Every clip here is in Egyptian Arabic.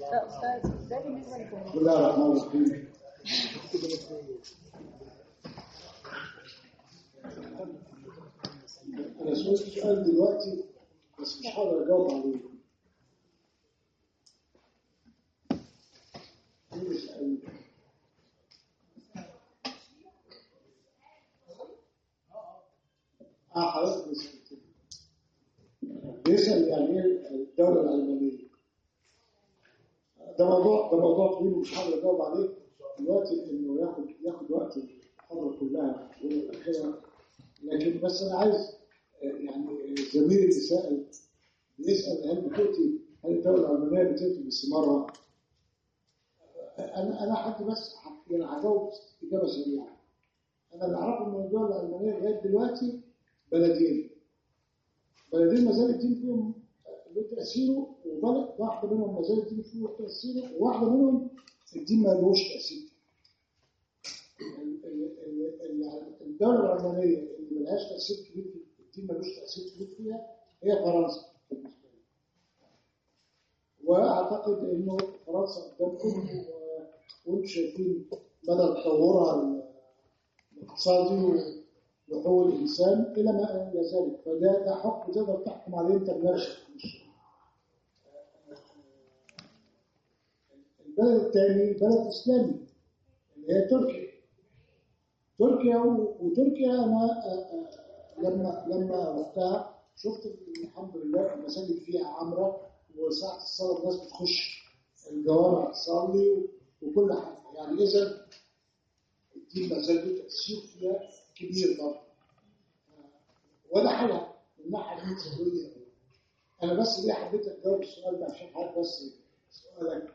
لا أستاذ ده بالنسبة لكم بسم الله الرحمن الرحيم أنا سألت سؤال دلوقتي بس مش هقدر أجاوب عليه مين يسألني؟ اه حضرتك بس- بيسأل يعني ايه الدولة العلمانية ده موضوع ده موضوع طويل ومش هقدر اجاوب عليه دلوقتي انه ياخد ياخد وقت المحاضره كلها والاخيره لكن بس انا عايز آه، يعني زميلي اللي سال بيسال هل بتؤتي هل الدوله العلمانيه بتؤتي باستماره؟ انا انا حد بس ح- يعني هجاوب اجابه سريعه. انا اللي اعرفه ان الدوله العلمانيه لغايه دلوقتي بلدين. بلدين ما زال الدين فيهم له تاثيره وبلد واحده منهم ما زال الدين فيه له تاثيره وواحده منهم الدين ما لهوش تاثير. ال- ال- ال- ال- الدوله العلمانيه اللي ملهاش تاثير كبير في الدين ملوش تاثير كبير فيها هي فرنسا بالنسبه لي. واعتقد انه فرنسا قدامكم و- وانتم شايفين مدى تطورها الاقتصادي وحقوق الانسان الى ما الى ذلك فده ده حكم تقدر تحكم عليه انت بنفسك مش البلد الثاني بلد اسلامي اللي هي تركيا تركيا و- وتركيا انا آه، آه، لما لما رحتها شفت الحمد لله المساجد فيها عامره وساعه الصلاه الناس بتخش الجوامع تصلي و- وكل حاجه يعني اذا الدين ما زال له تاثير فيها كبير برضه ولا حاجه من الناحيه الفلسفيه انا بس ليه حبيت اجاوب السؤال ده عشان حضرتك بس سؤالك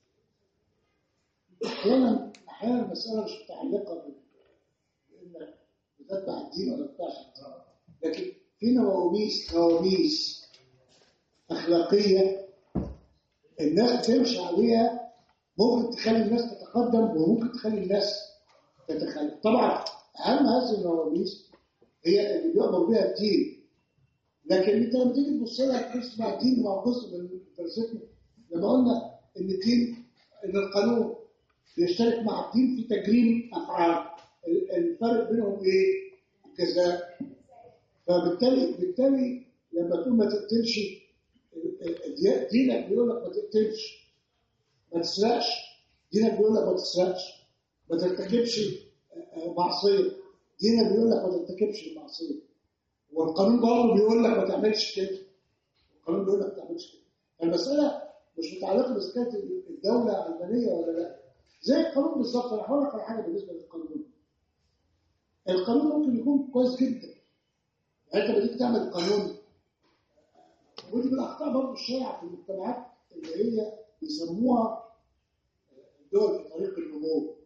احيانا احيانا المساله مش متعلقه بال- بانك بتتبع الدين ولا بتتبعش الدين لكن في نواميس نواميس اخلاقيه الناس بتمشي عليها ممكن تخلي الناس تتقدم وممكن تخلي الناس تتخلف طبعا اهم هذه النواميس هي اللي بيؤمر بها الدين لكن انت لما تيجي تبص لها تسمع الدين مع جزء من دراستنا لما قلنا ان الدين ان القانون بيشترك مع الدين في تجريم افعال ال- الفرق بينهم ايه؟ الجزاء فبالتالي بالتالي لما تقول ما تقتلش ال- ال- دينك بيقول لك ما تقتلش ما تسرقش دينك بيقول لك ما تسرقش ما ترتكبش آه، آه، معصيه دينك بيقول لك ما ترتكبش المعصيه والقانون برضه بيقول لك ما تعملش كده القانون بيقول لك ما تعملش كده المساله مش متعلقه بإذا كانت الدوله علمانيه ولا لا زي القانون بالظبط انا هقول لك على حاجه بالنسبه للقانون القانون ممكن يكون كويس جدا يعني انت بديك تعمل قانون ودي من الاخطاء برضه الشائعه في المجتمعات اللي هي بيسموها الدول في طريق النمو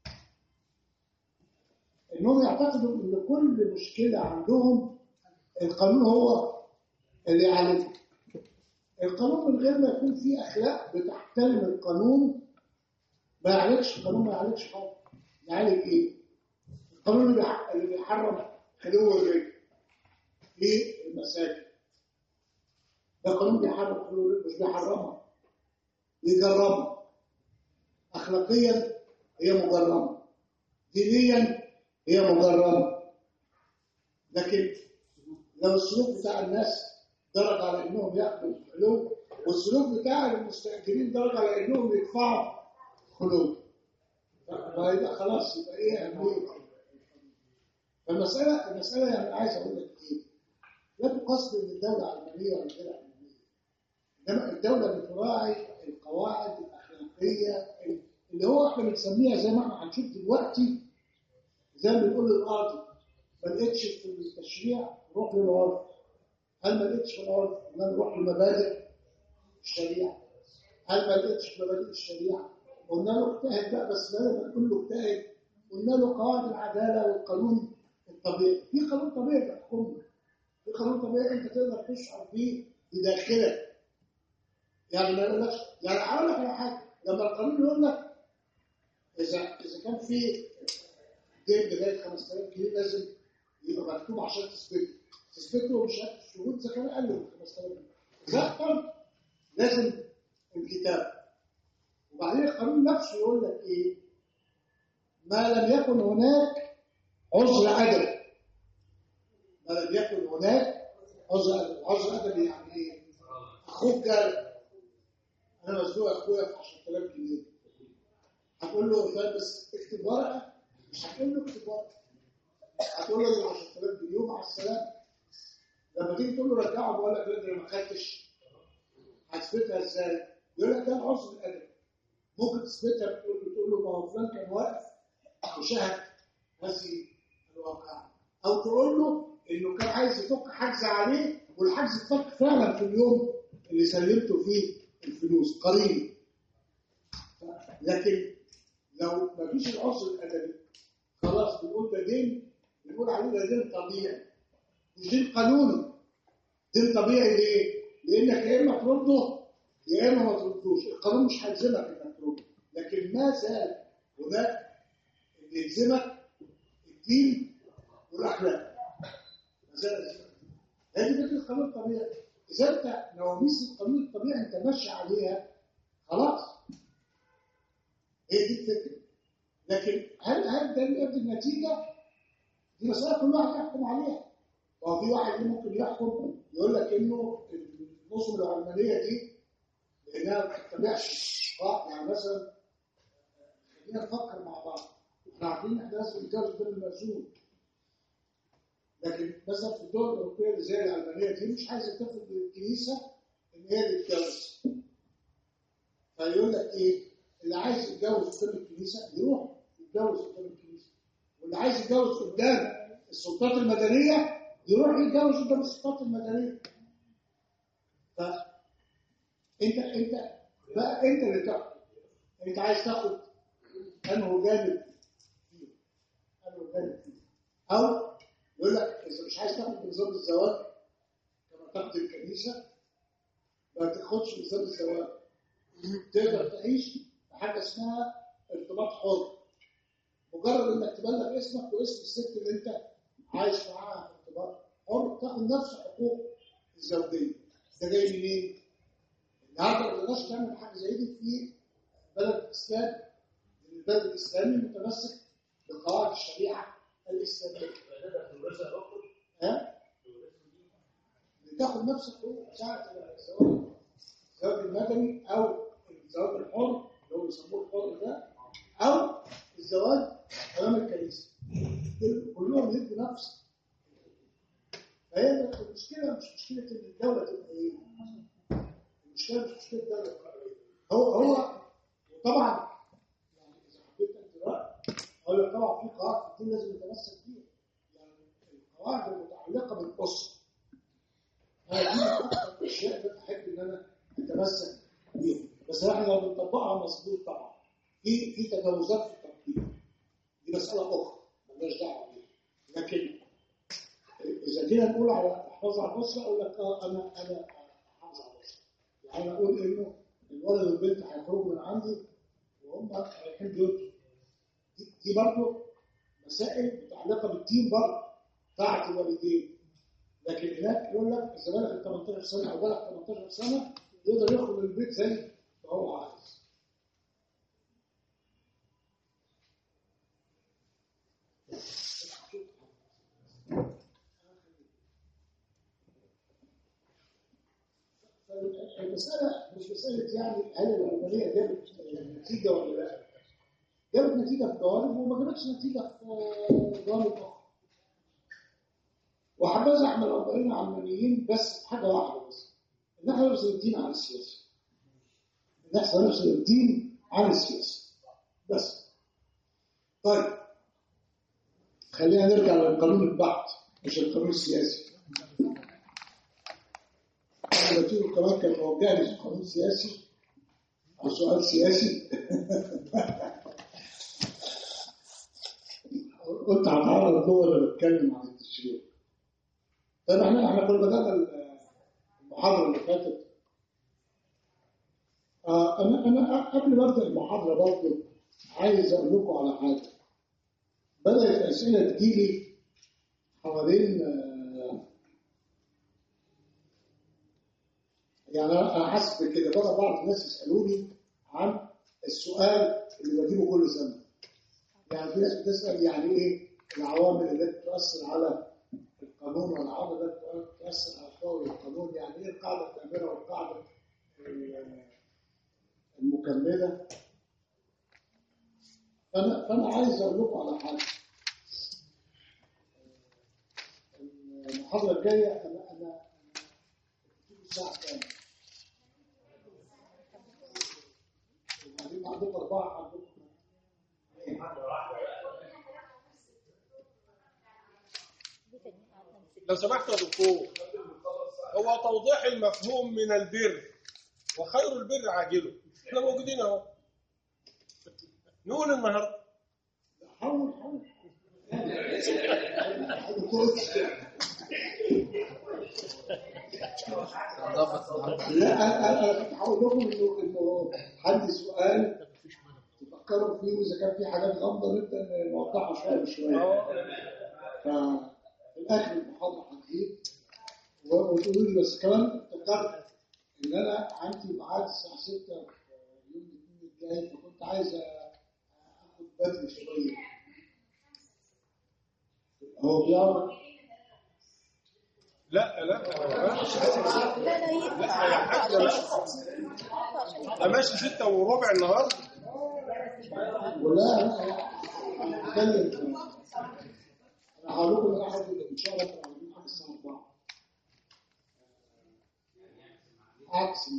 انهم يعتقدوا ان كل مشكله عندهم القانون هو اللي يعالجها القانون من غير ما يكون فيه اخلاق بتحترم القانون ما يعالجش القانون ما يعالجش حاجه يعالج ايه؟ القانون اللي بيح- اللي بيحرم خلو الرجل في المساجد ده قانون بيحرم خلو الرجل مش بيحرمها بيجربها اخلاقيا هي مجرمه دينيا هي مجرمه لكن لو السلوك بتاع الناس درج على انهم ياخدوا خلو والسلوك بتاع المستاجرين درج على انهم يدفعوا خلو فيبقى خلاص يبقى ايه اهميه فالمساله المساله يعني عايز اقول لك ايه لا تقصد ان الدوله علمانيه ولا غير علمانيه انما الدوله بتراعي القواعد الاخلاقيه اللي هو احنا بنسميها زي ما احنا هنشوف دلوقتي زي ما بنقول للقاضي ما لقيتش في التشريع روح للعرف هل ما لقيتش في العرف قلنا نروح لمبادئ الشريعه هل ما لقيتش في مبادئ الشريعه قلنا له اجتهد بقى بس بدل ما نقول له اجتهد قلنا له قواعد العداله والقانون الطبيعي في قانون طبيعي بيحكمنا في قانون طبيعي انت تقدر تشعر بيه بداخلك يعني ما يقولكش يعني هقول لك على حاجه لما القانون يقول لك اذا اذا كان في دين لغايه 5000 جنيه لازم يبقى مكتوب عشان تثبته تثبته مش الشهود اذا كان اقل من 5000 جنيه اذا اكتر لازم الكتاب وبعدين القانون نفسه يقول لك ايه ما لم يكن هناك عذر ادبي ما لم يكن هناك عذر ادبي عذر ادبي يعني ايه اخوك جال انا مزنوق اخويا في 10000 جنيه هتقول له طيب بس اكتب ورقه مش هتقول له اكتب ورقه هتقول له ال 10000 جنيه مع السلامه لما تيجي تقول له رجعه بقول لك لا ده أنا ما خدتش هتثبتها ازاي؟ يقول لك ده العذر الادبي ممكن تثبتها بتقول تقول له ما هو فلان كان واقف وشاهد هذه الواقعه او تقول له انه كان عايز يفك حجز عليه والحجز اتفك فعلا في اليوم اللي سلمته فيه الفلوس قريب لكن لو ما فيش العذر الادبي خلاص بنقول ده دين بنقول عليه ده دين طبيعي مش دين قانوني دين طبيعي ليه؟ لانك يا اما ترده يا اما ما تردوش القانون مش هيلزمك انك ترده لكن ما زال هناك اللي يلزمك الدين والاخلاق ما زال يلزمك. هذه فكره القانون الطبيعي اذا انت نواميس القانون الطبيعي انت ماشي عليها خلاص هي دي الفكره لكن هل هل ده اللي يؤدي النتيجه؟ دي مساله كل واحد يحكم عليها وفي واحد ممكن يحكم يقول لك انه النظم العلمانيه دي لانها ما بتتبعش صح يعني مثلا خلينا نفكر مع بعض احنا عارفين احنا لازم نتجوز بين المسؤول لكن مثلا في الدول الاوروبيه اللي زي الالمانيه دي مش عايزه تفرض للكنيسه ان هي اللي تتجوز فيقول لك ايه اللي عايز يتجوز قدام الكنيسه يروح يتجوز قدام الكنيسه واللي عايز يتجوز قدام السلطات المدنيه يروح يتجوز قدام السلطات المدنيه فانت انت بقى انت اللي تحكم انت عايز تاخد انه جانب فيه انه جانب فيه او يقول لك اذا مش عايز تاخد بنظام الزواج كما تاخد الكنيسه ما تاخدش بنظام الزواج تقدر تعيش بحاجه اسمها ارتباط حر مجرد انك تبلغ اسمك واسم الست اللي انت عايش معاها في ارتباط حر تاخد نفس حقوق الزوجيه ده جاي منين؟ النهارده ما تقدرش تعمل حاجه زي دي في بلد الاسلام لان البلد الاسلامي متمسك بقواعد الشريعه الاسلاميه ها؟ بتاخد نفس الحقوق ساعه الزواج الزواج المدني او الزواج الحر اللي هو بيسموه الحر ده او الزواج امام الكنيسه كلهم يدوا نفس فهي المشكله مش مشكله ان الدوله تبقى ايه المشكله مش مشكله الدوله هو هو وطبعا يعني اذا حبيت انت راي اقول لك طبعا في قواعد كتير لازم نتمسك بيها يعني القواعد المتعلقه بالاسره هذه اكثر الاشياء اللي احب ان انا اتمسك بيها بس احنا لو بنطبقها مظبوط طبعا في في تجاوزات في التطبيق دي مساله اخرى مالناش دعوه بيها لكن اذا جينا نقول على الحفاظ على الاسره اقول لك اه انا انا احافظ على الاسره يعني اقول انه الولد والبنت هيخرجوا من عندي وهم رايحين بيوتهم دي, دي برضه مسائل متعلقه بالدين برضه طاعه الوالدين لكن هناك يقول لك اذا بلغ 18 سنه او بلغ 18 سنه يقدر يخرج من البيت زي ما هو عايز المسألة مش مسألة يعني هل العملية جابت نتيجة ولا لا؟ جابت نتيجة في جوانب وما جابتش نتيجة في جوانب أخرى. وحبذا احنا لو بقينا علمانيين بس في حاجة واحدة بس إن احنا نفصل الدين عن السياسة. إن احنا نفصل الدين عن السياسة. بس. طيب خلينا نرجع للقانون البحث مش القانون السياسي. الوزير كمان كان موجه لي قانون سياسي او سؤال سياسي قلت هتعرض هو اللي بتكلم عن التشريع طيب احنا احنا كنا بدانا المحاضره اللي فاتت آه انا انا قبل ما ابدا المحاضره برضه عايز اقول لكم على حاجه بدات اسئله تجيلي حوالين آه يعني انا حاسس بكده بقى بعض الناس يسالوني عن السؤال اللي بجيبه كل سنه يعني في ناس بتسال يعني ايه العوامل التي تؤثر على القانون والعوامل التي تؤثر على قوة القانون يعني ايه القاعده الكامله والقاعده ال- المكمله فانا فانا عايز اقول لكم على حاجه المحاضره الجايه انا انا انا الساعه كام؟ وبعدين عندكم اربعه عندكم لو سمحت يا دكتور هو توضيح المفهوم من البر وخير البر عاجله احنا موجودين اهو نقول النهارده حاول حاول حاول لا انا انا كنت هقول لكم انه انه عندي سؤال تفكروا فيه واذا كان في حاجات غامضه نبدا نوضحها شويه بشويه ففي الاخر المحاضره هتجيب وتقولوا لي بس كمان افتكرت ان انا عندي ميعاد الساعه 6 في يوم الاثنين الجاي فكنت عايز اخد بدري شويه هو بيعرف لا لا ماشي لا لا ينفع لا يا حاجه لا ده ماشي ستة وربع النهارده ولا انا بتكلم انا هقول لكم ان احد ان شاء الله تبقى عاملين حاجه الساعه 4 عكس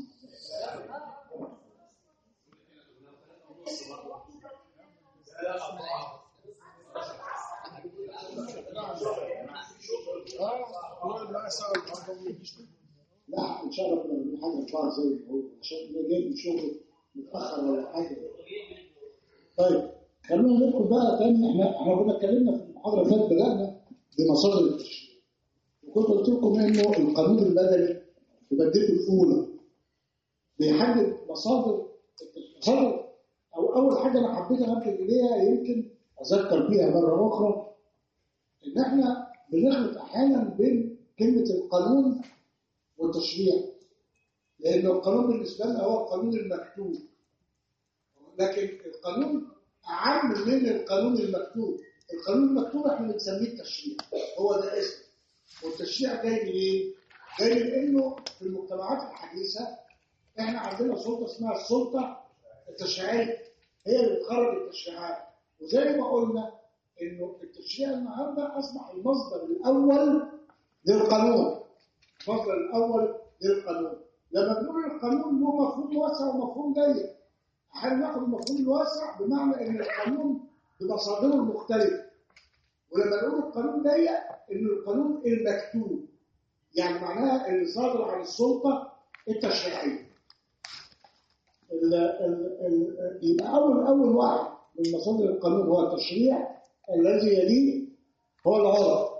اه نقعد معاه ساعه النهارده وما يجيش لا ان شاء الله تبقى عاملين حاجه 4 زي ما هو عشان انا جاي من شغل متاخر ولا حاجه طيب خلونا ندخل بقى تاني احنا احنا كنا اتكلمنا في المحاضره اللي فاتت بدانا بمصادر التشريع وكنت قلت لكم انه القانون المدني في مادته الاولى بيحدد مصادر مصادر او اول حاجه انا حبيت انبه اليها يمكن اذكر بيها مره اخرى ان احنا بنخلط احيانا بين كلمه القانون والتشريع لان القانون بالنسبه لنا هو القانون المكتوب لكن القانون اعم من القانون المكتوب القانون المكتوب احنا بنسميه التشريع هو ده اسمه والتشريع جاي منين؟ جاي من انه في المجتمعات الحديثه احنا عندنا سلطه اسمها السلطه التشريعيه هي اللي بتخرج التشريعات وزي ما قلنا انه التشريع النهارده اصبح المصدر الاول للقانون المصدر الاول للقانون لما بنقول القانون له مفهوم واسع ومفهوم ضيق احيانا ناخد المفهوم الواسع بمعنى ان القانون بمصادره المختلفه ولما نقول القانون ضيق ان القانون المكتوب يعني معناها اللي صادر عن السلطه التشريعيه ال ال ال يبقى اول اول واحد من مصادر القانون هو التشريع الذي يليه هو العرف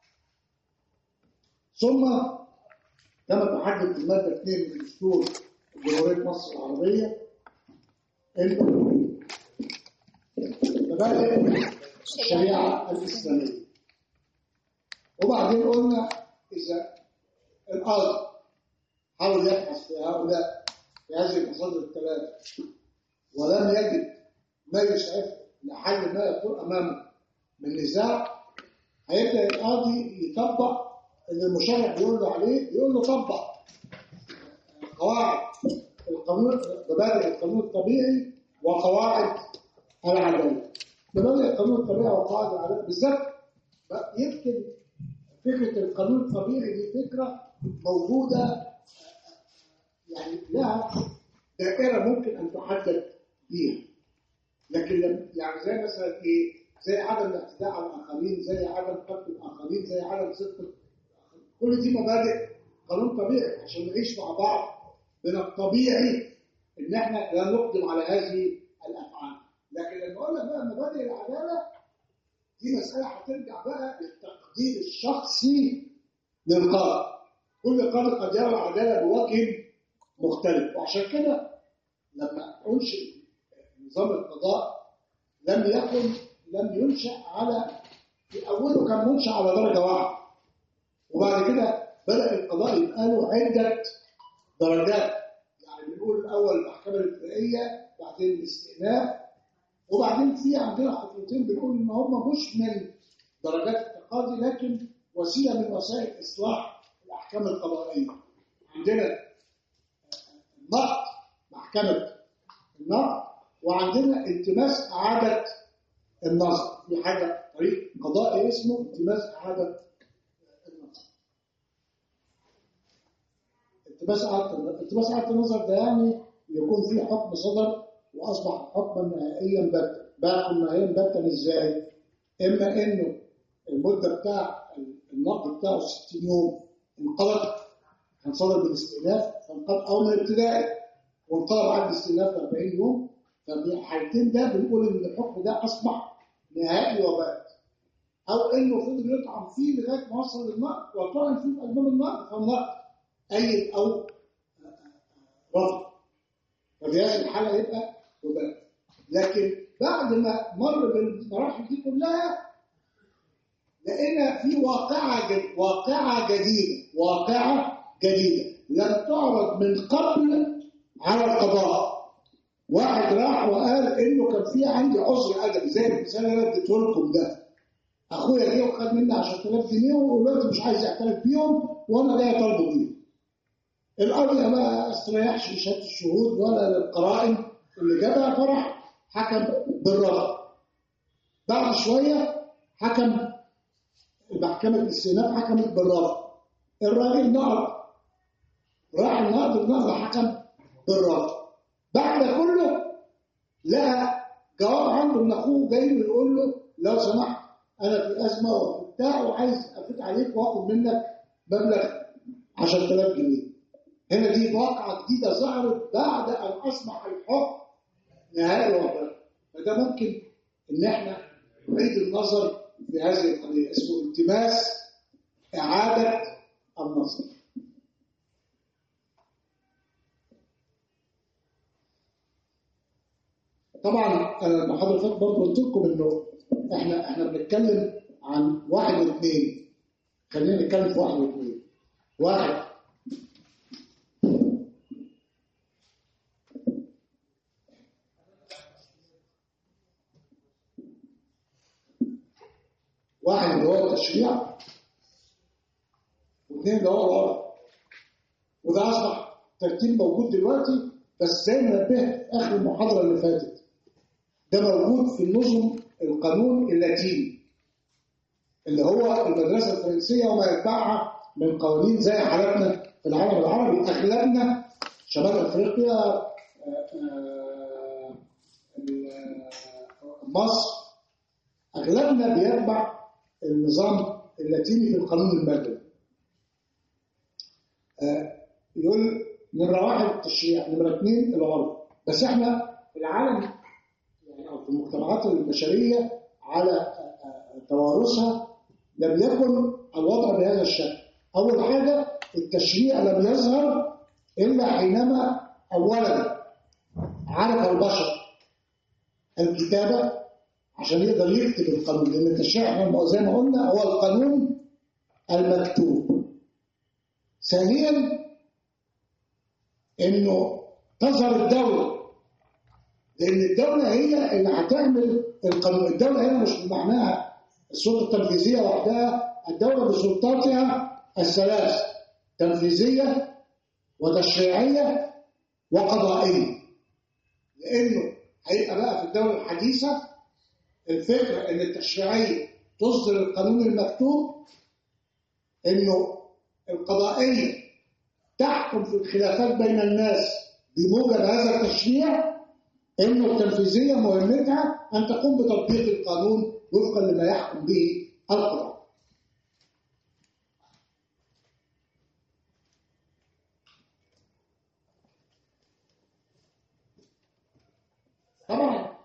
ثم كما تحدد في الماده 2 من دستور جمهوريه مصر العربيه انه مبادئ الشريعه الاسلاميه وبعدين قلنا اذا القاضي حاول يبحث في هؤلاء في هذه المصادر الثلاثه ولم يجد ما يسعفه لحل ما يكون امامه من نزاع هيبدا القاضي يطبق اللي المشرع بيقول له عليه يقول له طبق قواعد القانون مبادئ القانون الطبيعي وقواعد العداله مبادئ القانون الطبيعي وقواعد العداله بالذات بقى يمكن فكره القانون الطبيعي دي فكره موجوده يعني لها دائره ممكن ان تحدد بيها لكن لم يعني زي مثلا ايه زي عدم الاعتداء على الاخرين زي عدم قتل الاخرين زي عدم صدق كل دي مبادئ قانون طبيعي عشان نعيش مع بعض من الطبيعي ان احنا لا نقدم على هذه الافعال لكن لما اقول لك بقى مبادئ العداله دي مساله هترجع بقى للتقدير الشخصي للقاضي كل قاضي قد يرى العداله بوجه مختلف وعشان كده لما انشئ نظام القضاء لم يكن لم ينشأ على في أوله كان منشأ على درجة واحدة وبعد كده بدأ القضاء يبقى له عدة درجات يعني بنقول الأول المحكمة الابتدائية بعد وبعدين الاستئناف وبعدين في عندنا خطوتين بنقول ان هم مش من درجات التقاضي لكن وسيله من وسائل اصلاح الاحكام القضائيه عندنا النقد محكمه النقد وعندنا التماس اعاده النظر في حاجه طريق قضائي اسمه التماس اعاده النظر التماس اعاده التماس اعاده النظر ده يعني يكون في حكم صدر واصبح حكما نهائيا باتا بقى حكم نهائيا باتا ازاي؟ اما انه المده بتاع النقد بتاعه 60 يوم انقلب كان صدر بالاستئناف فانقلب او من الابتدائي وانقلب عقد الاستئناف ب 40 يوم ففي الحالتين ده بنقول ان الحكم ده اصبح نهائي وبات او انه فضل يطعن فيه لغايه ما وصل للنقد وطعن فيه في اسباب النقد فالنقد ايد او رفض ففي هذه الحاله يبقى وبات لكن بعد ما مر بالمراحل دي كلها لقينا في واقعة جد... واقعة جديدة واقعة جديدة لم تعرض من قبل على القضاء واحد راح وقال انه كان في عندي عذر ادبي زي المثال اللي انا اديته لكم ده اخويا جه وخد مني 10000 جنيه ودلوقتي مش عايز يعترف بيهم وانا جاي طالبه بيهم القاضي ما استريحش لشهاده الشهود ولا للقرائن اللي جابها فرح حكم بالرفض بعد شويه حكم محكمة الاستئناف حكمت بالرفض الراجل نقض راح النقض النقض حكم بالرفض بعد كله لقى جواب عنده ان اخوه جاي له يقول له لو سمحت انا في ازمه وبتاع وعايز افوت عليك واخد منك مبلغ 10000 جنيه هنا دي واقعه جديده ظهرت بعد ان اصبح الحكم نهائي وبر فده ممكن ان احنا نعيد النظر في هذه القضية اسمه التماس إعادة النظر طبعا انا المحاضره اللي فاتت برضه قلت لكم انه احنا احنا بنتكلم عن واحد واثنين خلينا نتكلم في واحد واثنين واحد واحد اللي هو التشريع واثنين اللي هو الوضع وده اصبح ترتيب موجود دلوقتي بس زي ما نبهت في اخر المحاضره اللي فاتت ده موجود في النظم القانون اللاتيني اللي هو المدرسه الفرنسيه وما يتبعها من قوانين زي حالتنا في العالم العربي اغلبنا شمال افريقيا آه، آه، مصر اغلبنا بيتبع النظام اللاتيني في القانون المدني آه، يقول نمرة واحد التشريع نمرة اثنين العرف بس احنا في العالم يعني او في المجتمعات البشرية على آه، آه، توارثها لم يكن الوضع بهذا الشكل أول حاجة التشريع لم يظهر إلا حينما أولا عرف البشر الكتابة عشان يقدر يكتب القانون لأن التشريع احنا زي ما قلنا هو القانون المكتوب ثانيا انه تظهر الدولة لأن الدولة هي اللي هتعمل القانون الدولة هنا مش بمعناها السلطة التنفيذية وحدها الدولة بسلطاتها الثلاث تنفيذية وتشريعية وقضائية لأنه هيبقى بقى في الدولة الحديثة الفكرة إن التشريعية تصدر القانون المكتوب إنه القضائية تحكم في الخلافات بين الناس بموجب هذا التشريع إنه التنفيذية مهمتها أن تقوم بتطبيق القانون وفقا لما يحكم به القضاء طبعا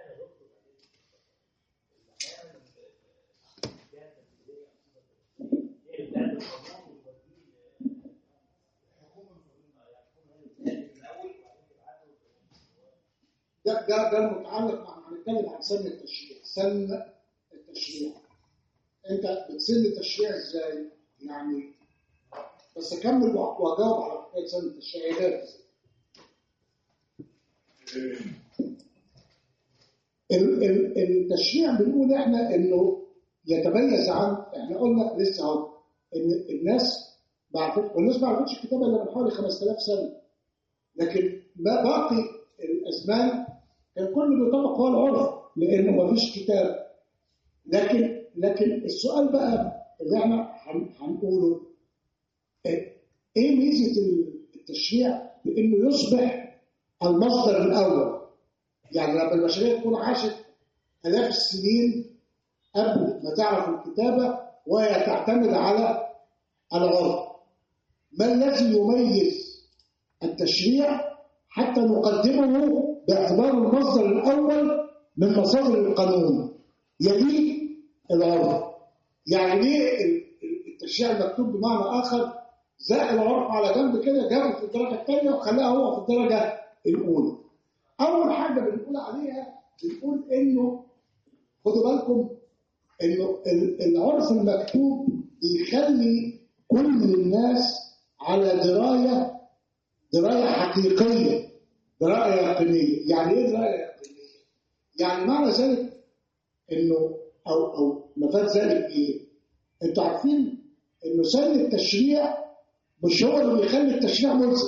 ده ده ده متعلق مع هنتكلم عن سن التشريع سن التشريع انت بتسن التشريع ازاي يعني بس اكمل واجاوب على حكايه سن التشريع ده ال- ال- التشريع بنقول احنا انه يتميز عن احنا قلنا لسه اهو ان الناس ما عرفتش والناس ما عرفتش الكتابه الا من حوالي 5000 سنه لكن ما باقي الازمان كان كله بيطبق هو العرف لانه ما فيش كتاب لكن لكن السؤال بقى اللي احنا هن- هنقوله ايه إيه ميزه التشريع بانه يصبح المصدر الاول يعني لما البشريه تكون عاشت الاف السنين قبل ما تعرف الكتابه وهي تعتمد على العرف ما الذي يميز التشريع حتى نقدمه باعتباره المصدر الاول من مصادر القانون يليه العرف يعني ليه ال- ال- التشريع المكتوب بمعنى اخر زق العرف على جنب كده جابه في الدرجه الثانيه وخلاها هو في الدرجه الاولى اول حاجه بنقول عليها بنقول انه خدوا بالكم انه ال- العرف المكتوب بيخلي كل الناس على درايه درايه حقيقيه درايه يقينيه يعني ايه درايه يقينيه يعني معنى ذلك انه او او مفاد ذلك ايه انتوا عارفين انه سن التشريع مش هو اللي بيخلي التشريع ملزم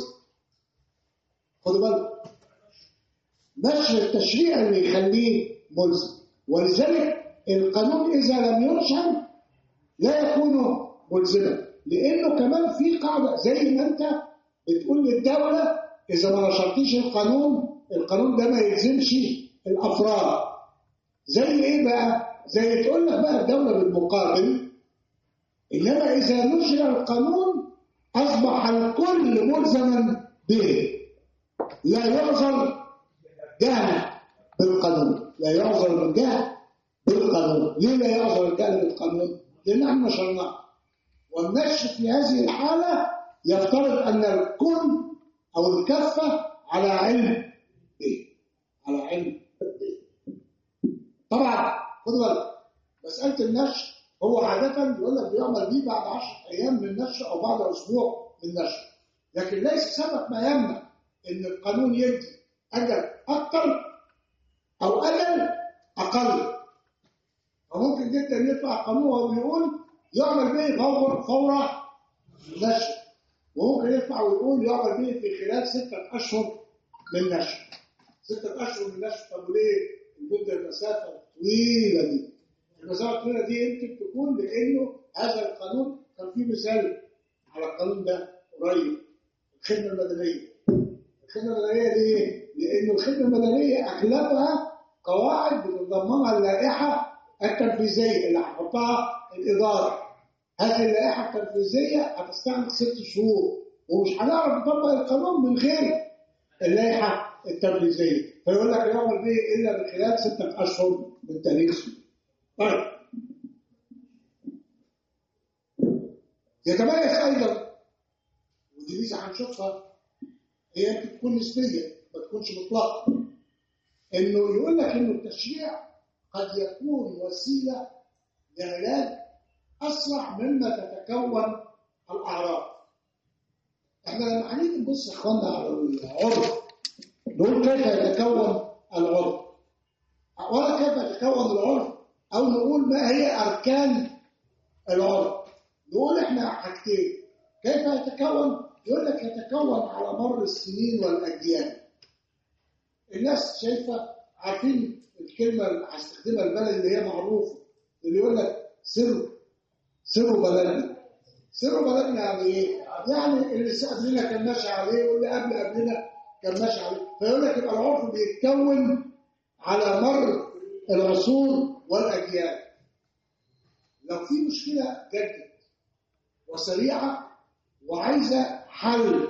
خدوا بالكم نشر التشريع اللي يخليه ملزم ولذلك القانون اذا لم ينشر لا يكون ملزما لانه كمان في قاعده زي ما انت بتقول للدوله اذا ما نشرتيش القانون القانون ده ما يلزمش الافراد زي ايه بقى زي تقول لك بقى الدوله بالمقابل انما اذا نشر القانون اصبح الكل ملزما به لا يعذر جهل بالقانون لا يعذر الجهل بالقانون ليه لا يعذر الجهل بالقانون لان احنا نشرناه والنشر في هذه الحاله يفترض ان الكل او الكفه على علم ايه على علم إيه؟ طبعا خدوا بالك مساله النشر هو عاده بيقول لك بيعمل بيه بعد 10 ايام من النشر او بعد اسبوع من النشر لكن ليس سبب ما يمنع ان القانون يدي اجل اكثر او اجل اقل فممكن جدا يطلع قانون وهو بيقول يعمل به فور فورة نشر وممكن يطلع ويقول يعمل به في خلال ستة أشهر من نشر ستة أشهر من نشر طب وليه المدة المسافة الطويلة دي المسافة الطويلة دي يمكن تكون لأنه هذا القانون كان فيه مثال على القانون ده قريب الخدمة المدنية الخدمة المدنية ليه؟ لأن الخدمة المدنية أغلبها قواعد بتتضمنها اللائحة التنفيذية اللي هتحطها الإدارة هذه اللائحة التنفيذية هتستغرق ست شهور ومش هنعرف نطبق القانون من غير اللائحة التنفيذية فيقول لك يعمل به إلا من خلال ستة أشهر من تاريخه طيب يتميز أيضا ودي ميزة هنشوفها هي يمكن تكون نسبية ما تكونش مطلقة إنه يقول لك إنه التشريع قد يكون وسيلة لعلاج أسرع مما تتكون الأعراض. إحنا لما هنيجي نبص يا إخوانا على العرف نقول كيف يتكون العرف ولا كيف يتكون العرف أو نقول ما هي أركان العرف نقول إحنا حاجتين كيف يتكون؟ يقول لك يتكون على مر السنين والأجيال الناس شايفة عارفين الكلمة اللي هستخدمها البلد اللي هي معروفة اللي يقول لك سر سر بلدنا سر بلدنا يعني ايه؟ يعني اللي قبلنا كان ماشي عليه واللي قبل قبلنا كان ماشي عليه فيقول لك يبقى العرف بيتكون على مر العصور والاجيال لو في مشكله جدت وسريعه وعايزه حل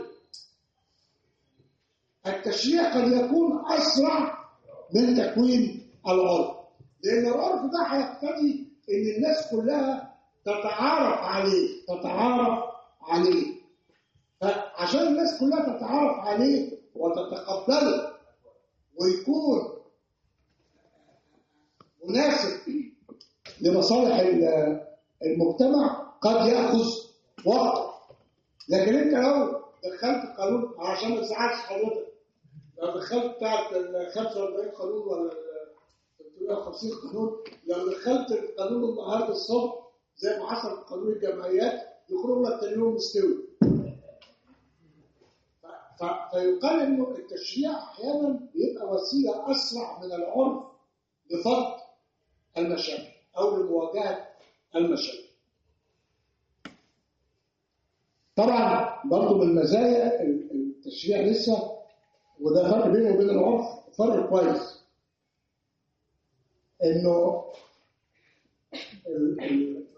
التشريع قد يكون اسرع من تكوين العرف لان العرف ده هيقتضي ان الناس كلها تتعارف عليه تتعارف عليه فعشان الناس كلها تتعارف عليه وتتقبله ويكون مناسب لمصالح المجتمع قد ياخذ وقت لكن انت لو دخلت قانون عشان ما تزعلش حضرتك لو دخلت بتاعت ال 45 قانون ولا ال 350 قانون لو دخلت القانون النهارده الصبح زي ما حصل في قانون الجمعيات يخرج لك تاني يوم مستوي ف- ف- فيقال انه التشريع احيانا بيبقى وسيله اسرع من العرف لفض المشاكل او لمواجهه المشاكل. طبعا برضه من مزايا ال- التشريع لسه وده فرق بينه وبين العرف فرق كويس انه ال- ال-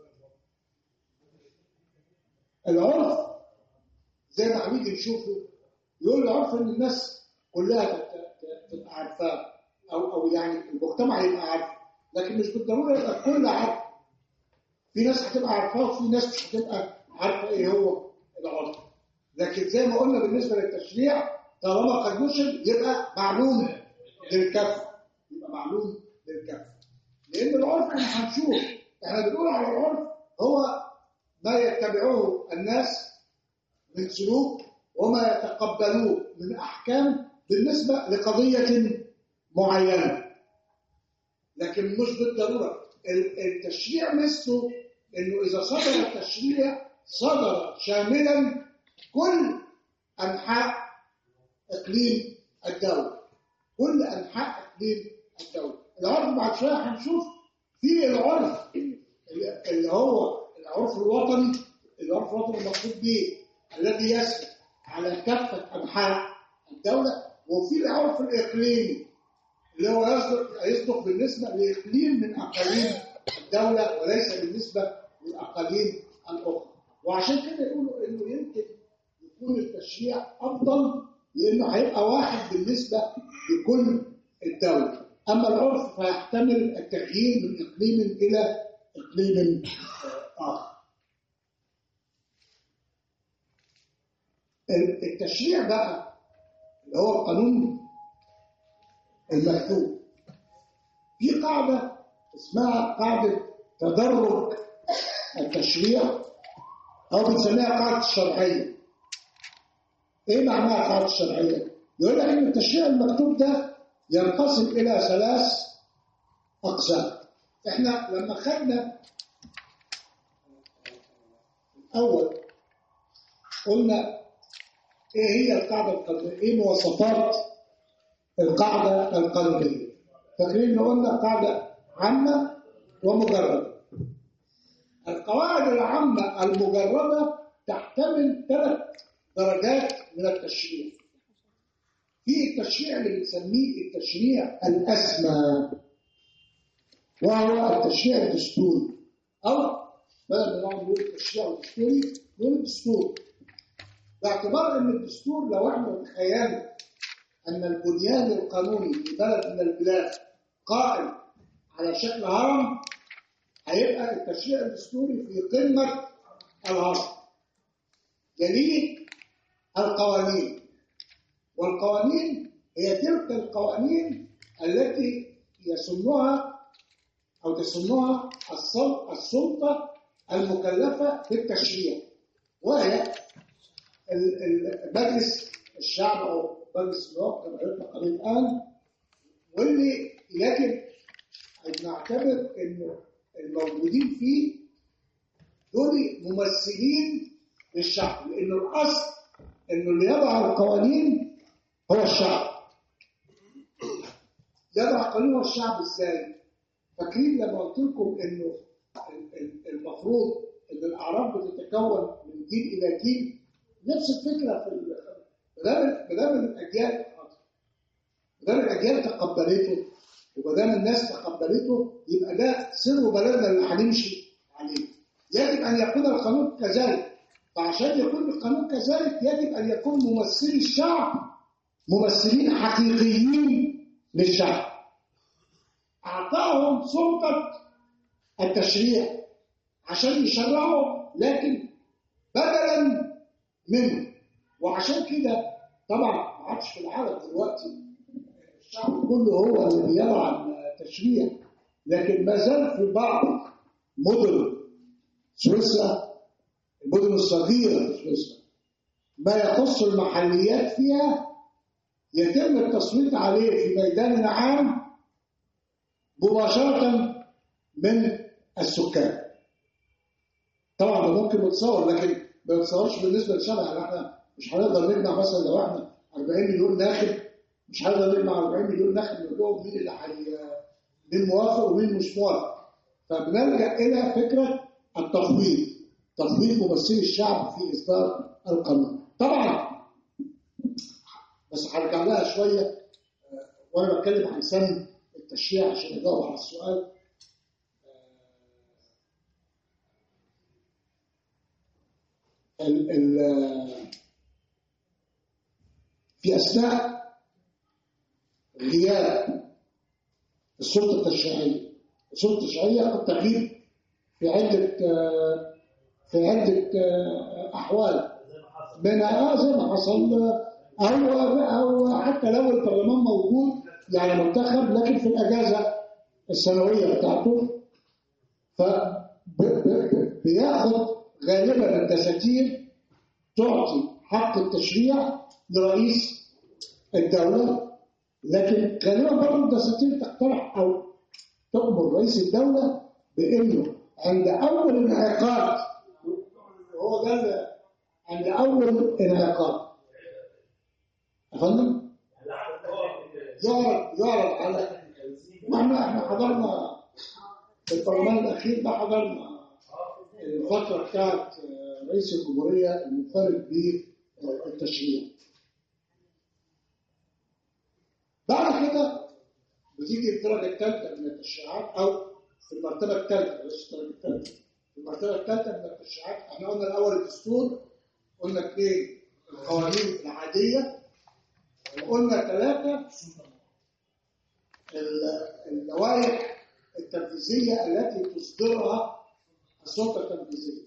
العرف زي ما هنيجي نشوفه يقول العرف ان الناس كلها تت- تت- تبقى عارفاه او او يعني المجتمع يبقى عارف لكن مش بالضروره يبقى الكل عارف في ناس هتبقى عارفاه وفي ناس مش هتبقى عارفه ايه هو العرف لكن زي ما قلنا بالنسبه للتشريع طالما قد نشر يبقى معلوم للكف يبقى معلوم للكف لان العرف احنا هنشوف احنا بنقول على العرف هو ما يتبعه الناس من سلوك وما يتقبلوه من احكام بالنسبه لقضيه معينه لكن مش بالضروره ال- التشريع مثله انه اذا صدر التشريع صدر شاملا كل انحاء اقليم الدوله كل انحاء اقليم الدوله العرف بعد شويه هنشوف في العرف اللي اللي هو العرف الوطني العرف الوطني المقصود به الذي يسري على كافه انحاء الدوله وفي العرف الاقليمي اللي هو يصدق يصدق بالنسبه لاقليم من اقاليم الدوله وليس بالنسبه للاقاليم الاخرى وعشان كده يقولوا انه يمكن يكون التشريع افضل لانه هيبقى واحد بالنسبه لكل الدوله اما العرف فيحتمل التغيير من اقليم الى اقليم آه، اخر التشريع بقى اللي هو القانون المكتوب في قاعده اسمها قاعده تدرج التشريع او بنسميها قاعده الشرعيه ايه معناها قاعده الشرعيه يقول لك ان التشريع المكتوب ده ينقسم الى ثلاث اقسام احنا لما خدنا الاول قلنا ايه هي القاعده القانونيه ايه مواصفات القاعده القانونيه فاكرين ان قلنا قاعده عامه ومجرده القواعد العامه المجرده تحتمل ثلاث درجات من التشريع في التشريع اللي بنسميه التشريع الاسمى وهو التشريع الدستوري او بدل ما نقعد نقول التشريع الدستوري نقول الدستور باعتبار ان الدستور لو احنا تخيلنا ان البنيان القانوني في بلد من البلاد قائم على شكل هرم هيبقى التشريع الدستوري في قمه الهرم يليه القوانين والقوانين هي تلك القوانين التي يسنها او تسنها السل- السلطه المكلفه بالتشريع وهي ال- ال- مجلس الشعب او مجلس النواب كما يطلق عليه الان واللي يجب ان نعتبر انه الموجودين فيه دول ممثلين للشعب لانه الاصل انه اللي يضع القوانين هو الشعب يضع قانون هو الشعب ازاي فاكرين لما قلت لكم انه ال- ال- المفروض ان الاعراف بتتكون من جيل الى جيل نفس الفكره في ال- ما دام ما دام الاجيال ما دام الاجيال تقبلته وما دام الناس تقبلته يبقى ده سر بلدنا اللي هنمشي عليه يجب ان يكون القانون كذلك فعشان يكون القانون كذلك يجب ان يكون ممثلي الشعب ممثلين حقيقيين للشعب اعطاهم سلطه التشريع عشان يشرعوا لكن بدلا منه وعشان كده طبعا ما عادش في العالم دلوقتي الشعب كله هو اللي بيضع التشريع لكن ما زال في بعض مدن سويسرا المدن الصغيره في سويسرا ما يخص المحليات فيها يتم التصويت عليه في ميدان عام مباشرة من السكان طبعا ده ممكن يتصور لكن ما يتصورش بالنسبة للشعب يعني احنا مش هنقدر نجمع مثلا لو احنا 40 مليون ناخب مش هنقدر نجمع 40 مليون ناخب نقول لهم مين اللي حي... مين موافق ومين مش موافق فبنلجأ إلى فكرة التفويض تفويض ممثلي الشعب في إصدار القانون طبعا بس هرجع لها شوية آه، وأنا بتكلم عن سن التشريع عشان أجاوب على السؤال آه، ال ال في أثناء غياب السلطة التشريعية السلطة التشريعية قد تغيب في عدة آه، في عدة آه، أحوال منها زي ما حصل أو أو حتى لو البرلمان موجود يعني منتخب لكن في الأجازة السنوية بتاعته فبياخد غالبا الدساتير تعطي حق التشريع لرئيس الدولة لكن غالبا برضه الدساتير تقترح أو تأمر رئيس الدولة بأنه عند أول انعقاد هو ده اللي- عند أول انعقاد أفهم؟ يعرض يعرض على واحنا احنا حضرنا في البرلمان الأخير ده حضرنا الفترة بتاعت رئيس الجمهورية المنفرد بالتشريع بعد كده بتيجي الدرجة الثالثة من التشريعات أو في المرتبة الثالثة مش الدرجة الثالثة في المرتبة الثالثة من التشريعات احنا قلنا الأول الدستور قلنا اثنين القوانين العادية وقلنا ثلاثة ال- اللوائح التنفيذية التي تصدرها السلطة التنفيذية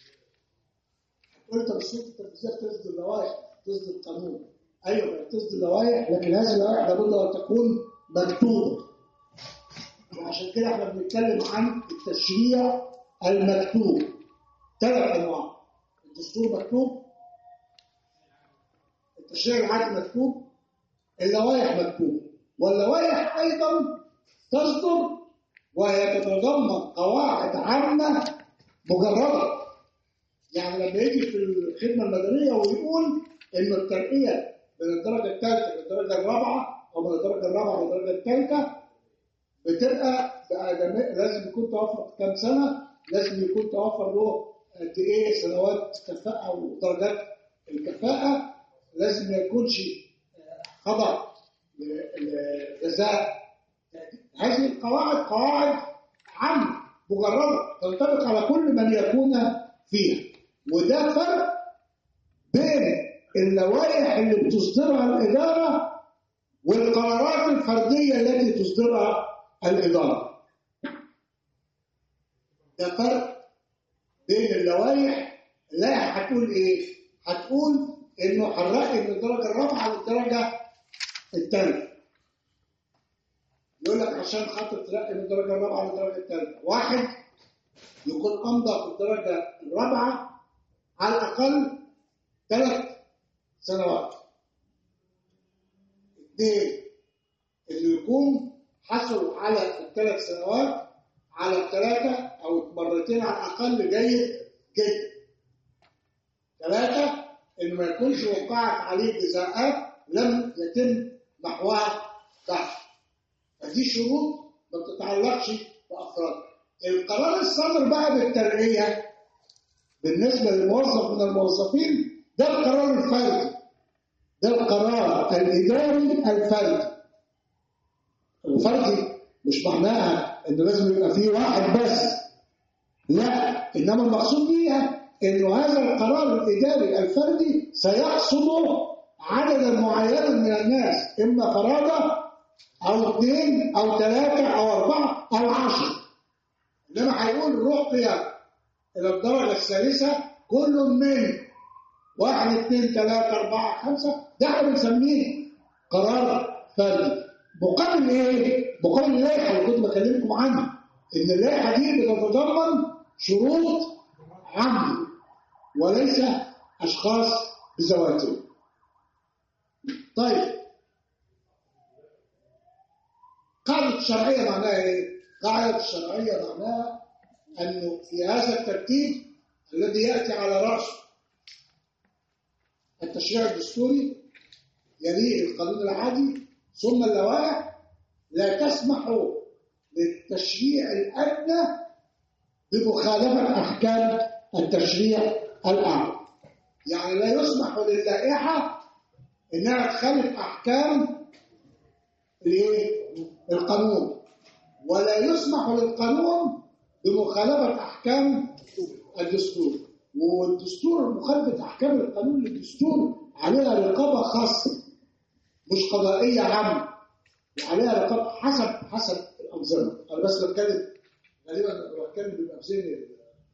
قلت السلطة التنفيذية بتصدر لوائح تصدر قانون أيوة بتصدر لوائح لكن هذه اللوائح لابد أن تكون مكتوبة وعشان كده احنا بنتكلم عن التشريع المكتوب ثلاث أنواع الدستور مكتوب التشريع العادي مكتوب اللوائح مكتوبة واللوائح أيضا تصدر وهي تتضمن قواعد عامة مجردة يعني لما يجي في الخدمة المدنية ويقول إن الترقية من الدرجة الثالثة للدرجة الرابعة أو من الدرجة الرابعة للدرجة الثالثة بتبقى بأدم- لازم يكون توفر كام سنة لازم يكون توفر له قد إيه سنوات كفاءة ودرجات الكفاءة لازم ما يكونش خضع لجزاء هذه القواعد قواعد عامة مجردة تنطبق على كل من يكون فيها وده فرق بين اللوائح اللي بتصدرها الإدارة والقرارات الفردية التي تصدرها الإدارة ده فرق بين اللوائح اللائحة هتقول إيه؟ هتقول إنه هنراقب من الدرجة الرابعة للدرجة الثالثة يقول لك عشان خاطر ترقي من الدرجة الرابعة للدرجة الثالثة واحد يكون أمضى في الدرجة الرابعة على الأقل ثلاث سنوات اثنين اللي يكون حصل على الثلاث سنوات على الثلاثة أو مرتين على الأقل جيد جدا ثلاثة إن ما يكونش وقعت عليه جزاءات لم يتم محوها بعد فدي شروط ما بتتعلقش بأفراد القرار الصادر بقى بالترقية بالنسبة للموظف من الموظفين ده القرار الفردي ده القرار الإداري الفردي الفردي مش معناها إنه لازم يبقى فيه واحد بس لا إنما المقصود بيها إنه هذا القرار الإداري الفردي سيحصد عددا معينا من الناس إما فرادة أو اثنين أو ثلاثة أو أربعة أو عشرة إنما هيقول رقي إلى الدرجة الثالثة كل من واحد اثنين ثلاثة أربعة خمسة ده احنا بنسميه قرار فردي مقابل إيه؟ مقابل اللائحة اللي كنت بكلمكم عنها إن اللائحة دي بتتضمن شروط عامة وليس أشخاص بذواتهم طيب الشرعية معناها إيه؟ قاعدة الشرعية معناها أنه في هذا الترتيب الذي يأتي على رأسه التشريع الدستوري يليه القانون العادي ثم اللوائح لا تسمح للتشريع الأدنى بمخالفة أحكام التشريع الأعلى يعني لا يسمح للائحة إنها تخالف أحكام الإيه؟ القانون ولا يسمح للقانون بمخالفة أحكام الدستور والدستور مخالفة أحكام القانون للدستور عليها رقابة خاصة مش قضائية عامة وعليها رقابة حسب حسب الأنظمة أنا بس بتكلم غالبا أنا بتكلم بيبقى في ذهني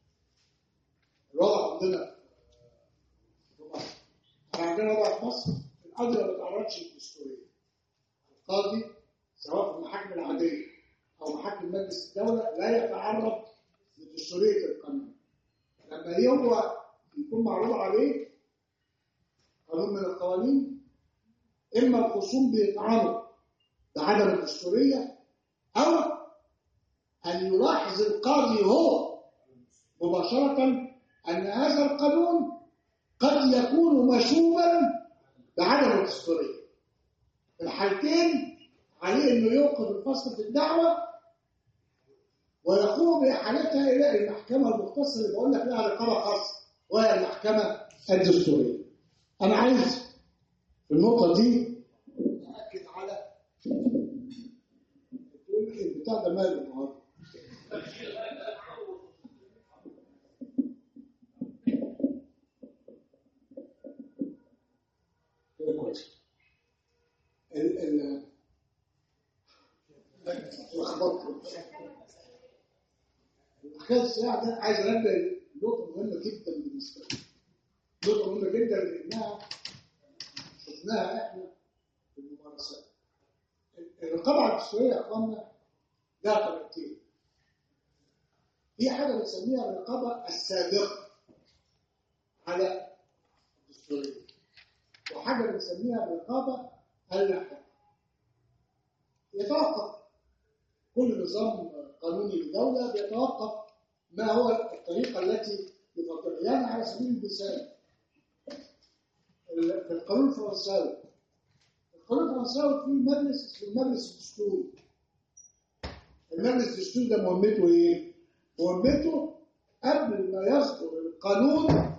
الوضع عندنا في مصر احنا عندنا وضع في مصر القاضي ما بيتعرضش للدستورية القاضي سواء في المحاكم العادية أو محاكم مجلس الدولة لا يتعرض لدستورية القانون لما هو يكون معروض عليه قانون من القوانين إما الخصوم بيطعنوا بعدم الدستورية أو أن يلاحظ القاضي هو مباشرة أن هذا القانون قد يكون مشوبا بعدم الدستورية في الحالتين عليه أنه يوقف الفصل في الدعوة ويقوم بإحالتها إلى المحكمة المختصة اللي بقول لك لها رقابة خاصة وهي المحكمة الدستورية. أنا عايز في النقطة دي أأكد على تقول لي البتاع ده ماله النهارده؟ كده كويس. ال ال لخبطت حكايه الصراع ده عايز انبه نقطه مهمه جدا بالنسبه لي نقطه مهمه جدا لانها شفناها احنا في الممارسات الرقابه على الدستوريه يا اخوانا لها طريقتين في حاجه بنسميها الرقابه السابقه على الدستوريه وحاجه بنسميها الرقابه اللاحقه يتوقف كل نظام قانوني لدولة بيتوقف ما هو الطريقة التي يفضلها يعني على سبيل المثال في القانون الفرنساوي القانون الفرنساوي فيه مجلس اسمه المجلس الدستوري المجلس الدستوري ده مهمته ايه؟ مهمته قبل ما يصدر القانون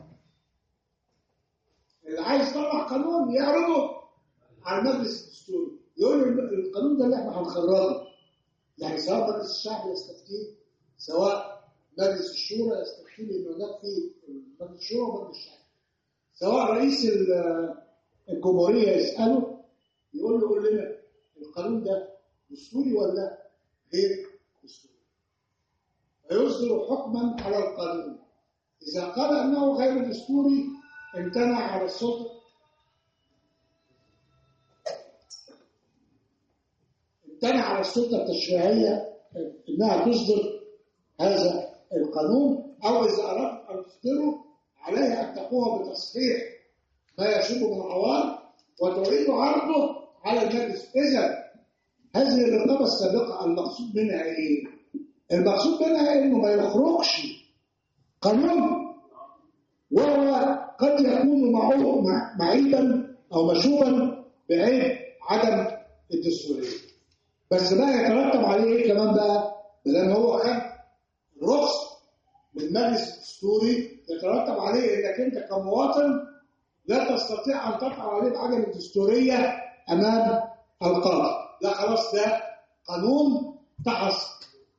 اللي عايز يطلع قانون يعرضه على المجلس الدستوري يقول له القانون ده اللي احنا هنخرجه يعني سواء مجلس الشعب يستفتيه سواء مجلس الشورى يستفتيه لانه هناك في مجلس الشورى ومجلس الشعب سواء رئيس الجمهوريه يساله يقول له قول لنا القانون ده دستوري ولا غير دستوري فيصدر حكما على القانون اذا قال انه غير دستوري امتنع على السلطه امتنع على السلطه التشريعيه انها تصدر هذا القانون او اذا ارادت ان تصدره عليها ان تقوم بتصحيح ما يشوب من عوار وتعيد عرضه على المجلس اذا هذه الرقابه السابقه المقصود منها ايه؟ المقصود منها انه ما يخرجش قانون وهو قد يكون معيبا او مشوبا بعيب عدم الدستوريه بس بقى يترتب عليه ايه كمان بقى؟ ما دام هو خد رخصه من المجلس الدستوري يترتب عليه انك انت كمواطن لا تستطيع ان تفعل عليه بعدم الدستوريه امام القاضي لا خلاص ده قانون تحصل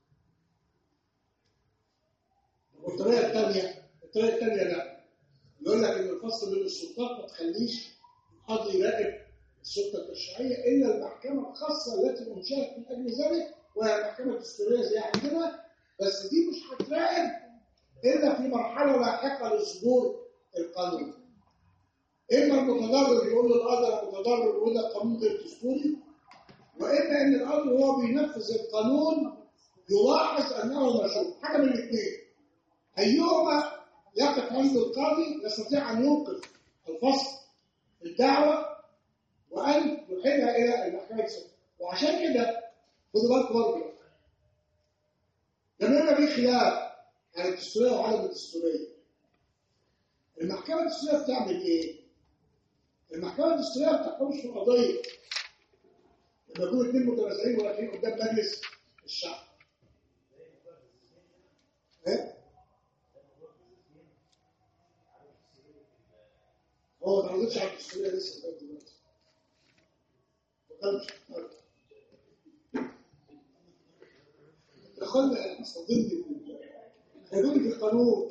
والطريقه الثانيه الطريقه الثانيه لا يقول لك ان الفصل بين السلطات ما تخليش القاضي يراقب السلطه التشريعيه الا المحكمه الخاصه التي انشئت من اجل ذلك وهي المحكمه الدستوريه زي عندنا بس دي مش هتراقب الا في مرحله لاحقه لصدور القانون اما المتضرر يقول للقاضي انا متضرر وده قانون غير دستوري واما ان القاضي وهو بينفذ القانون يلاحظ انه مشروع حاجه من الاثنين ايهما يقف عند القاضي يستطيع ان يوقف الفصل الدعوه وان يحيلها الى المحكمه السلطه وعشان كده خدوا بالكم برضه لما يبقى في خلاف عن الدستوريه وعدم الدستوريه المحكمه الدستوريه بتعمل ايه؟ المحكمه الدستوريه ما بتحكمش في قضيه لما يكونوا اثنين متنازعين واقفين قدام مجلس الشعب ايه؟ هو ما تنزلش على الدستوريه لسه لغايه دلوقتي ما كانش دخلنا استضلني خدوني في القانون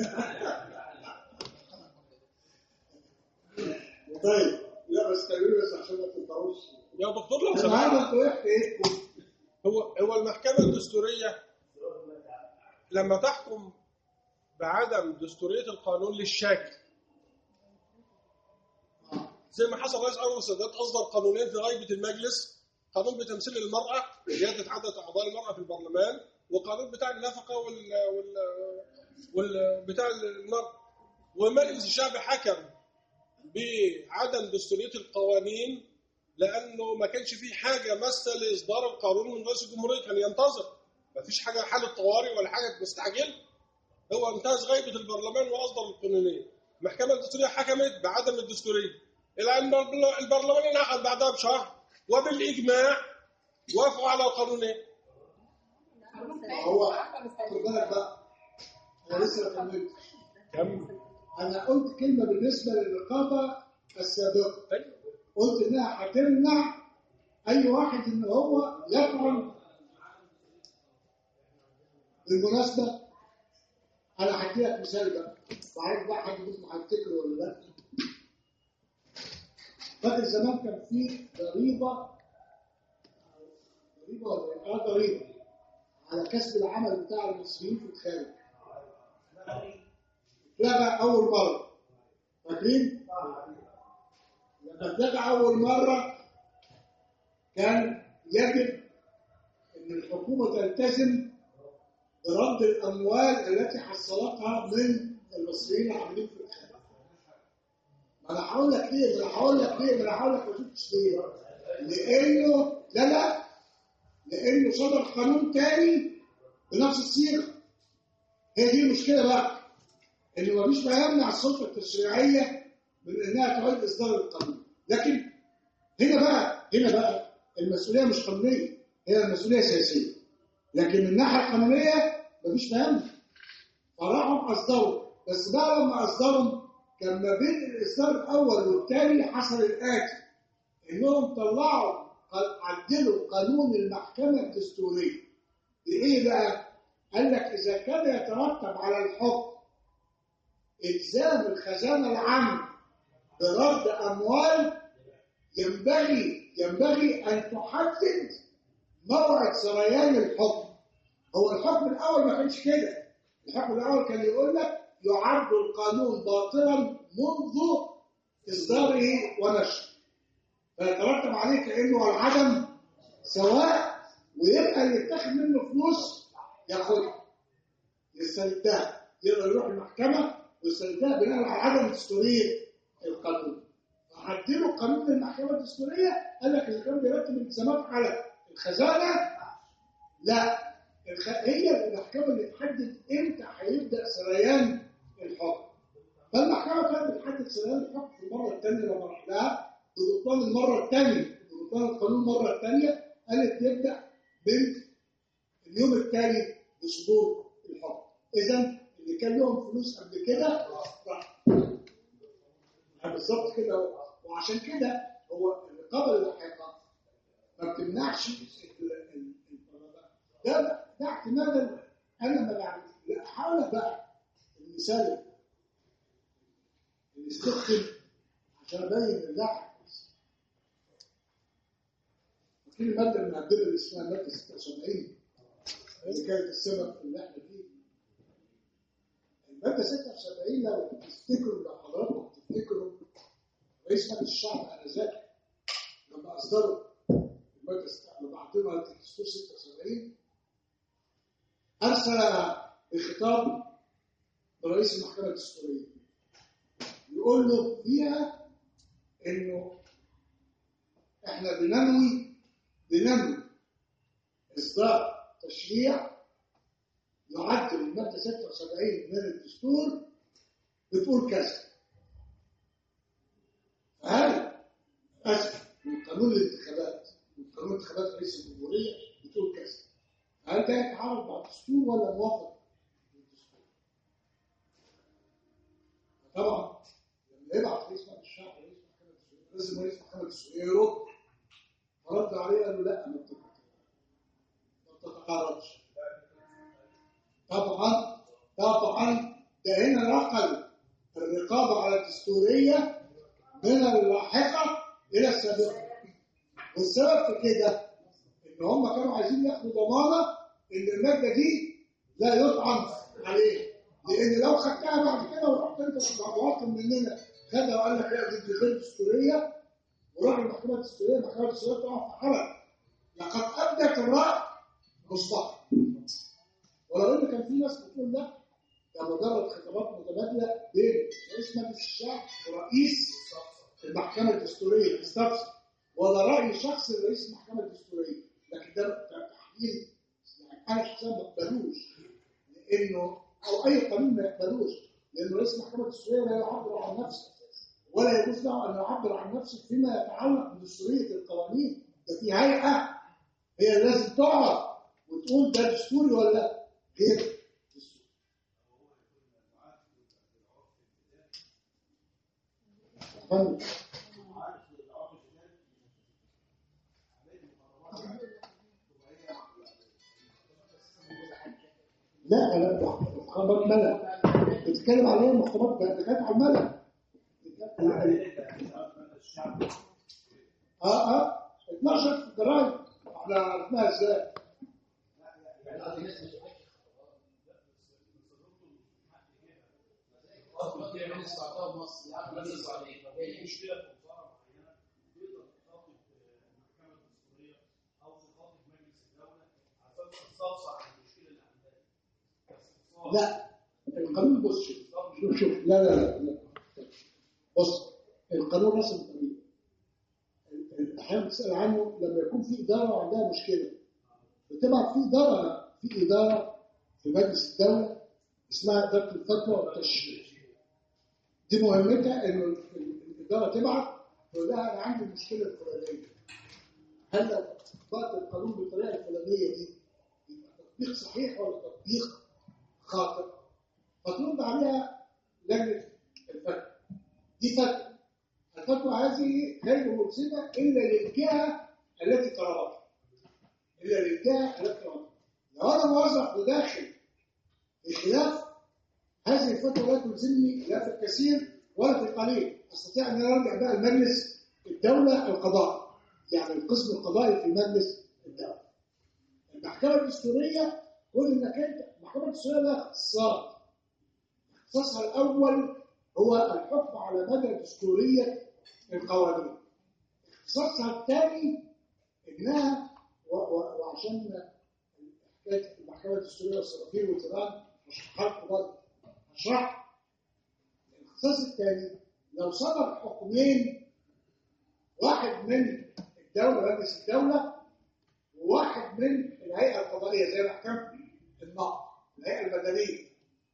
طيب لا بس تعملوا بس عشان ما تنطروش يا دكتور لو انا سمحت عارف انتوا ايه ايدكم هو هو المحكمة الدستورية لما تحكم بعدم دستورية القانون للشاكل زي ما حصل رئيس أنور السادات أصدر قانونين في غيبة المجلس قانون بتمثيل المرأة زيادة عدد أعضاء المرأة في البرلمان وقانون بتاع النفقة وال وال وال بتاع المرأة ومجلس الشعب حكم بعدم دستورية القوانين لانه ما كانش في حاجه ماسه لاصدار القانون من رئيس الجمهوريه كان ينتظر ما فيش حاجه حاله طوارئ ولا حاجه مستعجل هو انتهز غيبه البرلمان واصدر القانونين المحكمه الدستوريه حكمت بعدم الدستوريه الى ان البرل- البرلمان انعقد بعدها بشهر وبالاجماع وافقوا على القانونين هو خد بالك بقى انا لسه ما كملتش كم انا قلت كلمه بالنسبه للرقابه السابقه قلت انها هتمنع اي واحد ان هو يطعن بالمناسبه انا هدي لك مثال بقى وعارف بقى حد منكم هيفتكره ولا لا فاكر زمان كان في ضريبه ضريبه ولا إيه؟ اه ضريبه على كسب العمل بتاع المصريين في الخارج اتلغى اول مره فاكرين؟ لما اتلغى اول مره كان يجب ان الحكومه تلتزم برد الاموال التي حصلتها من المصريين العاملين في الخارج. ما انا هقول لك ليه؟ ما انا هقول لك ليه؟ ما انا هقول لك ما شفتش ليه؟ لانه لا لا لانه صدر قانون تاني بنفس الصيغه. هي دي المشكله بقى. انه مفيش ما يمنع السلطه التشريعيه من انها تعيد اصدار القانون. لكن هنا بقى هنا بقى المسؤوليه مش قانونيه هي المسؤوليه سياسيه. لكن من الناحيه القانونيه مفيش ما يمنع. فراحوا اصدروا بس بقى لما اصدروا كان ما بين الاصدار الاول والثاني حصل الاتي انهم طلعوا عدلوا قانون المحكمه الدستوريه بايه بقى؟ قال لك اذا كان يترتب على الحكم الزام الخزانه العامه برد اموال ينبغي ينبغي ان تحدد موعد سريان الحكم هو الحكم الاول ما كانش كده الحكم الاول كان يقول لك يعد القانون باطلا منذ اصداره ونشره فيترتب عليه كانه العدم سواء ويبقى اللي يتاخد منه فلوس ياخدها يستردها يقدر يروح المحكمه ويستردها بناء على عدم دستوريه القانون فعدلوا قانون المحكمه الدستوريه قال لك اللي كان بيرتب التزامات على الخزانه لا الخ... هي المحكمه اللي تحدد امتى هيبدا سريان الحكم فالمحكمه كانت بتحدد سريان الحكم في المره الثانيه لما راح لها ببطلان المره الثانيه ببطلان القانون المره الثانيه قالت يبدا من اليوم التالي لصدور الحكم اذا اللي كان لهم فلوس قبل كده راح بالظبط كده وعشان كده هو الرقابه اللاحقه ما بتمنعش ال- ال- القرارات. ده ده اعتمادا انا ما بعمل لا هقول لك بقى المثال اللي استخدم عشان ابين اللاحق فاكرين الماده المهدده اللي اسمها الماده 76 اللي كانت السبب في اللي احنا فيه الماده 76 لو تفتكروا لو حضراتكم تفتكروا رئيس مجلس الشعب انذاك لما اصدروا الماده 76 لما عطينا الدستور 76 ارسل بخطاب لرئيس المحكمه الدستوريه يقول له فيها انه احنا بننوي بننوي إصدار تشريع يعدل المادة 76 من الدستور بتقول كذا فهل أسف من قانون الانتخابات من قانون انتخابات رئيس الجمهورية بتقول كذا هل ده يتعارض مع الدستور ولا موافق للدستور؟ طبعا لما يبعت رئيس مجلس الشعب رئيس محكمة الدستورية لازم رئيس محكمة الدستورية يرد فرد عليه قال له لا ما بتتعارضش ما بتتعارضش طبعا طبعا ده هنا نقل الرقابة على الدستورية من اللاحقة إلى السابقة والسبب في كده إن هم كانوا عايزين ياخدوا ضمانة إن المادة دي لا يطعن عليه لأن لو خدتها بعد كده ورحت أنت في مواطن مننا خدها وقال لك لا دي غير دستورية وراح المحكمة الدستورية المحكمة الدستورية تقع في حرج لقد أبدت الرأي مصطفى ولو ان كان في ناس بتقول لا ده مجرد خطابات متبادله بين رئيس مجلس الشعب ورئيس المحكمه الدستوريه استفسر ولا راي شخصي لرئيس المحكمه الدستوريه لكن ده تحليل يعني انا شخصيا ما اقبلوش لانه او اي قانون ما يقبلوش لان رئيس المحكمه الدستوريه لا يعبر عن نفسه ولا يجوز له ان يعبر عن نفسه فيما يتعلق بدستوريه القوانين ده في هيئه هي اللي لازم تقعد وتقول ده دستوري ولا لا غير دستوري فندم. لا لا ده مخابرات ملأ بتتكلم عليها مخابرات ده كانت على الملأ اه اه 12 في الجرايد احنا عرفناها ازاي المشكله في وزاره معينه تقدر تخاطب المحكمه الدستوريه او تخاطب مجلس الدوله عشان تستفسر عن المشكله اللي عندها لا القانون بص شوف شوف شوف لا لا لا, لا. بص القانون رسم الطريق احيانا تسال عنه لما يكون في اداره وعندها مشكله بتبعت في اداره في اداره في مجلس الدوله اسمها اداره الفتوى والتشريع دي مهمتها ان ال- ال- الاداره تبعت تقول لها انا عندي المشكله الفلانيه هل لو طبقت القانون بالطريقه الفلانيه دي يبقى تطبيق صحيح ولا تطبيق خاطئ فترد عليها لجنه الفتوى دي فتوى الفتوى هذه غير ملزمه الا للجهه التي طلبتها الا للجهه التي طلبتها لو انا موظف وداخل في خلاف هذه الفتوى لا تلزمني لا في الكثير ولا في القليل استطيع ان أنا ارجع بقى لمجلس الدوله القضاء يعني القسم القضائي في مجلس الدوله المحكمه الدستوريه قول انك انت المحكمه الدستوريه لها اختصاص اختصاصها الاول هو الحكم على مدى دستوريه القوانين اختصاصها الثاني انها و- و- وعشان حكايه المحكمه الدستوريه والصراطير والتيران هشرحها لكم برضه هشرح الاختصاص الثاني لو صدر حكمين واحد من الدوله مجلس الدوله وواحد من الهيئه القضائيه زي محكمه النقض الهيئه المدنيه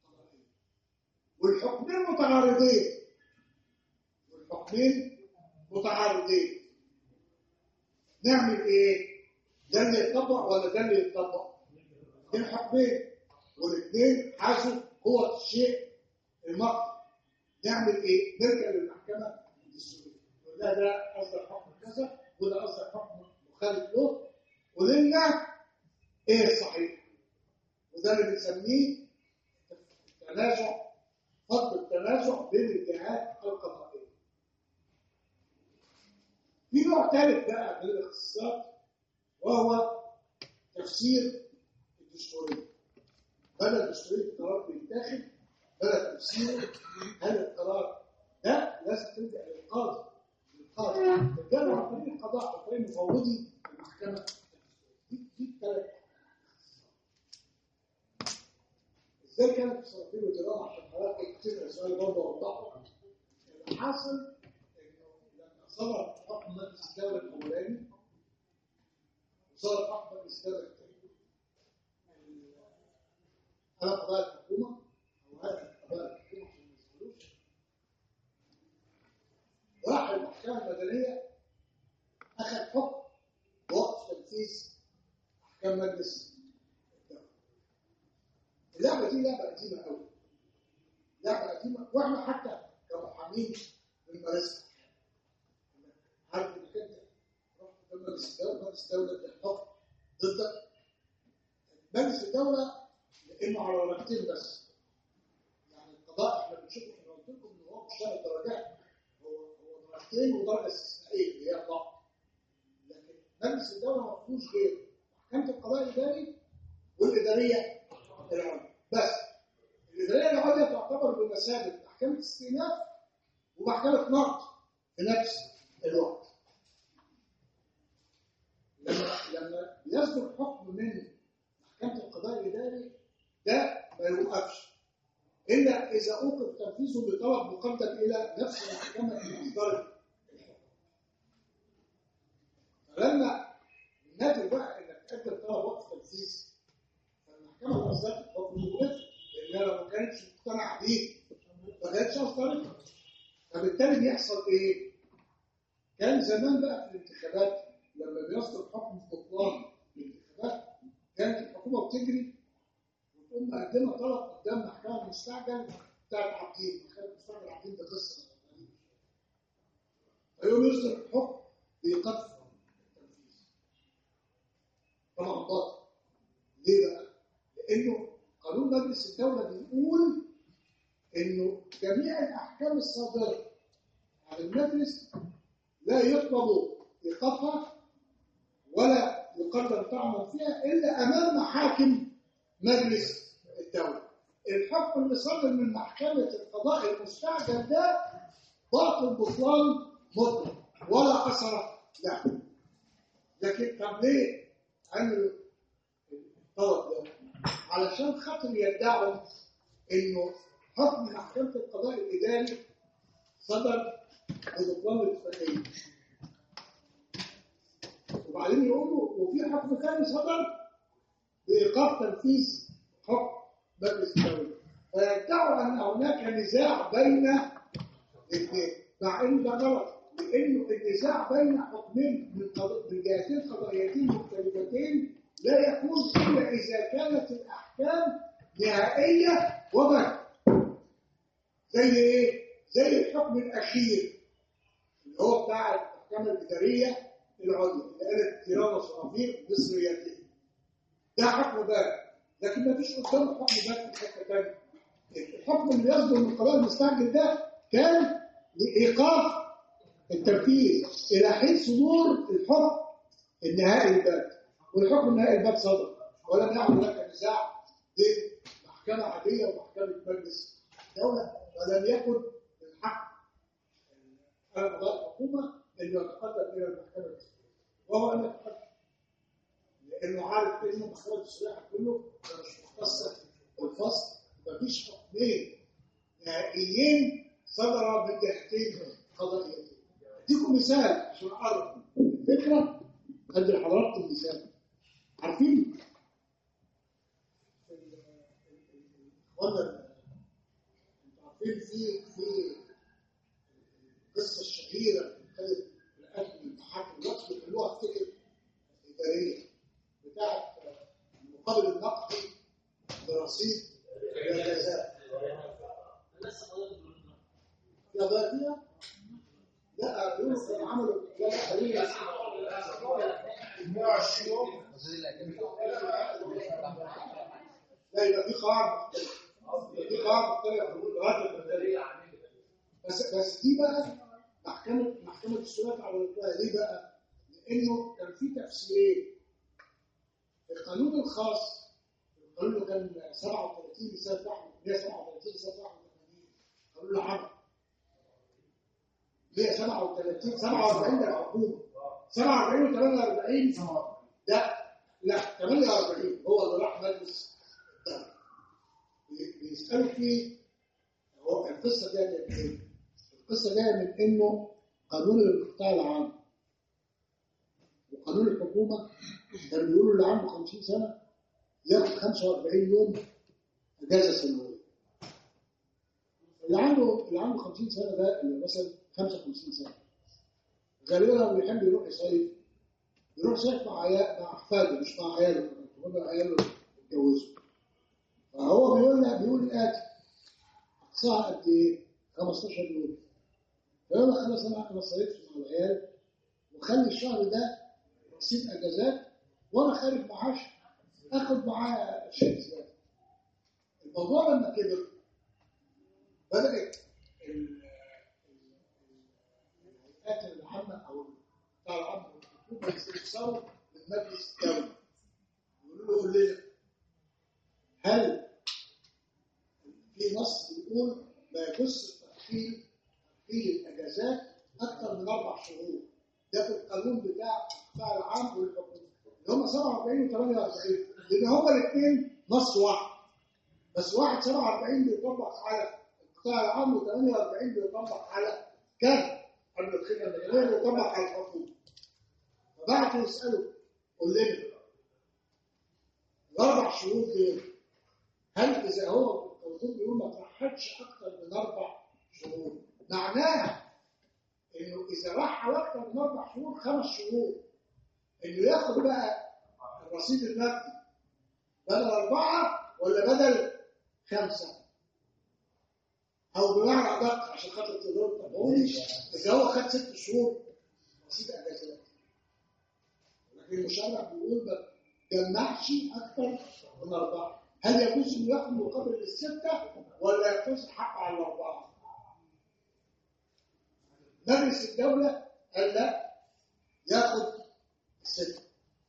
والحكمين متعارضين والحكمين متعارضين نعمل ايه؟ ده اللي يتطبق ولا ده اللي يتطبق؟ اثنين حكمين والاثنين حازوا قوة الشيء المقضي نعمل ايه؟ نرجع للمحكمة الدستورية نقول لها ده أصدر حكم كذا وده أصدر حكم مخالف له ولنا ايه الصحيح؟ وده اللي بنسميه تنازع فضل التنازع بين الجهات القضائية. في نوع ثالث بقى من الاختصاصات وهو تفسير الدستورية. بدل دستورية القرار بيتاخد بدل تفسيره هل القرار ده لازم ترجع للقاضي للقاضي الجامعة عن طريق القضاء عن طريق مفوضي المحكمة دي دي الثلاث ازاي كانت الصراطير والجيران عشان حضرتك كتير اسئله برضه اوضحها اللي حاصل انه لما صدر حكم مجلس الدوله الاولاني وصدر حكم مجلس الدوله الثاني على قضايا الحكومه او هيئه قضايا الحكومه عشان ما يسالوش راح المحكمه المدنيه اخذ حكم بوقف تنفيذ احكام مجلس الدوله اللعبه دي لعبه قديمه قوي لعبه قديمه واحنا حتى كمحامين بنمارسها عارف انك انت رحت قدام مجلس الدوله مجلس الدوله ده حكم ضدك مجلس الدوله لانه على درجتين بس يعني القضاء احنا بنشوفه احنا قلت لكم ان هو مش ثلاث درجات هو هو درجتين ودرجه استثنائيه اللي هي الضغط لكن مجلس الدوله ما فيهوش غير محكمه القضاء الاداري والاداريه العليا بس الاداريه العليا تعتبر بمثابه محكمه استئناف ومحكمه نقض في نفس الوقت لما لما يصدر حكم من محكمه القضاء الاداري ده ما يوقفش الا اذا اوقف تنفيذه بطلب مقدم الى نفس المحكمه اللي اصدرت الحكم فلما الناتج بقى انك تقدم طلب وقف تنفيذ فالمحكمه اللي اصدرت الحكم يوقف لانها لو ما كانتش مقتنعه بيه ما كانتش اصدرتها فبالتالي بيحصل ايه؟ كان زمان بقى في الانتخابات لما بيصدر حكم بطلان الانتخابات كانت الحكومه بتجري وتقوم مقدمه طلب قدام محكمه المستعجل بتاعت عابدين محكمه المستعجل عابدين ده قصه فيقوم يصدر الحكم بإيقاف التنفيذ طبعا باطل ليه بقى؟ لأنه قانون مجلس الدولة بيقول إنه جميع الأحكام الصادرة عن المجلس لا يطلب إيقافها ولا يقدر طعنا فيها إلا أمام محاكم مجلس الدولة الحكم اللي صدر من محكمة القضاء المستعجل ده باطل بطلان مطلق ولا أثر له لكن طب ليه عملوا الطلب ده؟ علشان خاطر يدعوا انه حكم محكمة القضاء الإداري صدر ببطلان الاتفاقية وبعدين يقولوا وفي حكم ثاني صدر بإيقاف تنفيذ حكم مجلس الدولة فيدعوا أن هناك نزاع بين الاثنين مع ان ده غلط لانه النزاع بين حكمين من قض- من جهتين قضائيتين مختلفتين لا يكون الا اذا كانت الاحكام نهائيه وبس زي ايه؟ زي الحكم الاخير اللي هو بتاع المحكمه الاداريه العليا اللي قالت تيران وصنافير مصريتين ده حكم بارد لكن ما فيش قدامه حكم بارد في حته ثانيه الحكم اللي يصدر من القضاء المستعجل ده كان لإيقاف التنفيذ إلى حين صدور الحكم النهائي البات والحكم النهائي البات صدر ولم يعد هناك نزاع بين محكمة عادية ومحكمة مجلس دولة ولم يكن من حق قضاء الحكومة أن يتقدم إلى المحكمة الدستورية وهو أن يتقدم لأنه عارف إنه محكمة الدستورية كله ده مش مختصة بالفصل مفيش حكمين نهائيين صدر من جهتين قضائيتين اديكم مثال عشان اعرف الفكره ادي لحضراتكم مثال عارفين اخوانا انتوا عارفين في في القصه الشهيره اللي كانت الاكل المحاكم دلوقتي بيخلوها افتكر اداريه بتاعت المقابل النقدي برصيد الجزاء يا بادية لا يونس كانوا عملوا لا لا قالوا لي 120 لا يبقى في قواعد مختلفة في قواعد مختلفة في الإجراءات المدنية بس بس دي بقى محكمة محكمة السلطة على الإطلاق ليه بقى؟ لأنه كان في تفسيرين القانون الخاص القانون اللي كان 37 لسنة 137 لسنة 81 قانون العمل 137 47 ده الحكومة 47 و 48 ده لا 48 هو اللي راح مجلس الدولة بيسألوا فيه هو القصة جاية من ايه؟ القصة جاية من انه قانون القطاع العام وقانون الحكومة كانوا بيقولوا اللي عنده 50 سنة ياخد 45 يوم اجازه سنويه اللي عنده اللي عنده 50 سنه ده اللي مثلا 55 سنه غالبا لما بيحب يروح يصيف يروح يصيف مع عيال مع احفاده مش مع عياله كمان كمان عياله اتجوزوا فهو بيقول لك بيقول الاتي ساعه قد ايه؟ 15 يوم فيقول لك خلاص انا انا صيفت مع العيال وخلي الشهر ده رصيد اجازات وانا خارج معاش اخد معاه شيء زياده الموضوع لما كبر بدات ال- ال- الهيئات العامه او بتاع العامه والحكومه يستفسروا من مجلس الدوله يقولوا له قول لنا هل في نص بيقول لا يجوز تأخير تأخير الأجازات أكثر من أربع شهور ده في القانون بتاع القطاع العام والحكومة اللي هم 47 و 48 لأن هما الاثنين نص واحد بس واحد 47 بيطبق على القطاع العام و 48 بيطبق على كان قبل الخدمة المدنية بيطبق على الحكومة فبعتوا يسألوا قول لنا الأربع شهور دول هل إذا هو القانون بيقول ما ترحلش أكثر من أربع شهور معناها إنه إذا رحل أكثر من أربع شهور خمس شهور إنه ياخد بقى الرصيد النقدي بدل أربعة ولا بدل خمسة أو بمعنى أدق عشان خاطر تقدروا تتابعوني إذا هو خد ست شهور رصيد أجازات لكن المشرع بيقول ما جمعش أكثر من أربعة هل يجوز انه ياخد مقابل الستة ولا يقتصر حقه على الأربعة؟ مجلس الدولة قال لا ياخد الستة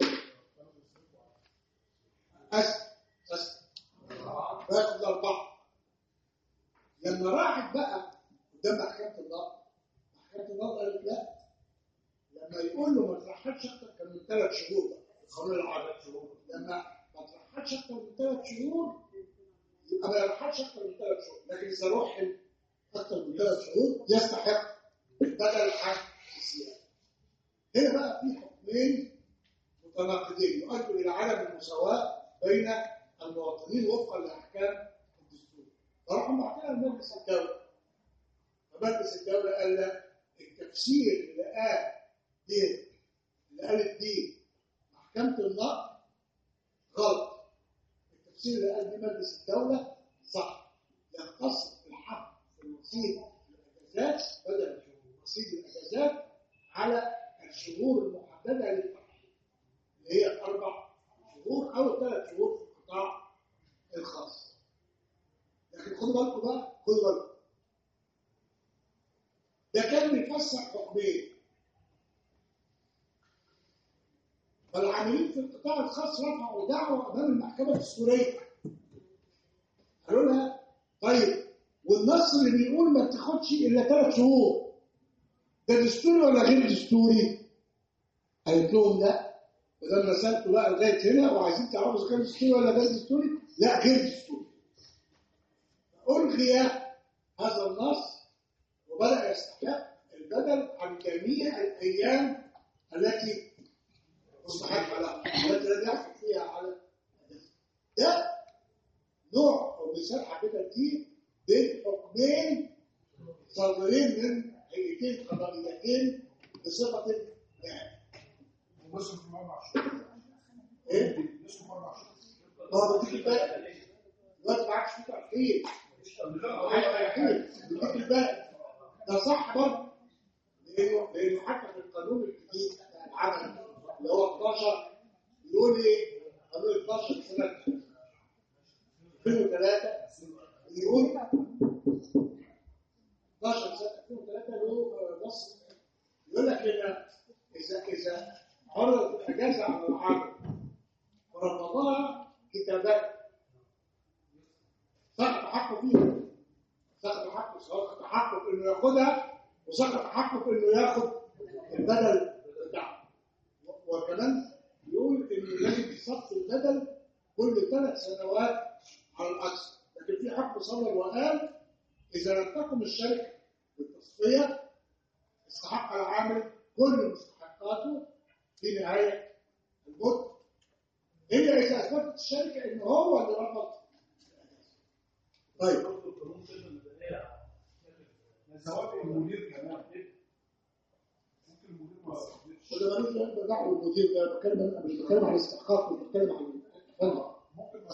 أسف أسف ياخد الأربعة لما راحت بقى قدام محكمة النقض محكمة النقض قالت لا لما يقول له ما ترحلش أكتر كان من ثلاث شهور بقى القانون العام لما ما ترحلش أكتر من ثلاث شهور يبقى ما يرحلش أكتر من ثلاث شهور لكن إذا رحل أكتر من ثلاث شهور يستحق بدل حق الزيادة هنا بقى في حكمين متناقضين يؤدوا إلى عدم المساواة بين المواطنين وفقا لأحكام الدستور فراحوا بعتها لمجلس الدولة فمجلس الدولة قال لا التفسير اللي قال دين اللي قالت دين محكمة النقد غلط التفسير اللي قال بيه مجلس الدولة صح يقتصر الحق في الرصيد الأجازات بدل رصيد الأجازات على الشهور المحددة للترحيل اللي هي الأربع شهور أو الثلاث شهور في القطاع الخاص لكن خدوا بالكم بقى خدوا بالكم ده كان بيفسر حكمين فالعاملين في القطاع الخاص رفعوا دعوة أمام المحكمة الدستورية قالوا لها طيب والنص اللي بيقول ما بتاخدش إلا ثلاث شهور ده دستوري ولا غير دستوري؟ قالت لهم لا ولما سالته بقى لغايه هنا وعايزين تعرفوا اذا كان دستوري ولا غير دستوري؟ لا غير دستوري. الغي هذا النص وبدا يستحق البدل عن جميع الايام التي مستحق لها التي لم يحصل فيها على ده نوع او مثال حبيت اديه بين حكمين صادرين من هيئتين قضائيتين بصفه نهائيه. وصل في اربع شهور ايه؟ نصف في اربع شهور ما هو بديك الباقي دلوقتي ما عادش في تأخير ما عادش تأخير بديك الباقي ده صح برضه لأنه لأنه حتى في القانون الجديد بتاع العمل اللي هو 12 بيقول إيه؟ قانون 12 سنة 2003 بيقول 12 سنة 2003 له نص يقول لك إن إذا إذا عرضت الأجازة على العامل ورفضها كتابات سقط حقه فيها سقط حقه سقط حقه في انه ياخدها وسقط حقه في انه ياخد البدل بتاعه و- وكمان بيقول انه لازم يصف البدل كل ثلاث سنوات على الاكثر لكن في حق صدر وقال اذا لم تقم الشركه بالتصفيه استحق العامل كل مستحقاته في نهايه المده إلا إذا أثبتت الشركة إن هو اللي رفض طيب القانون الخدمه المدنيه سواء المدير كمان ممكن المدير ما يقدرش. ولا مالوش دعوه دعوه بالمدير ده بتكلم انا مش بتكلم عن الاستحقاق مش بتكلم عن الفن ممكن ما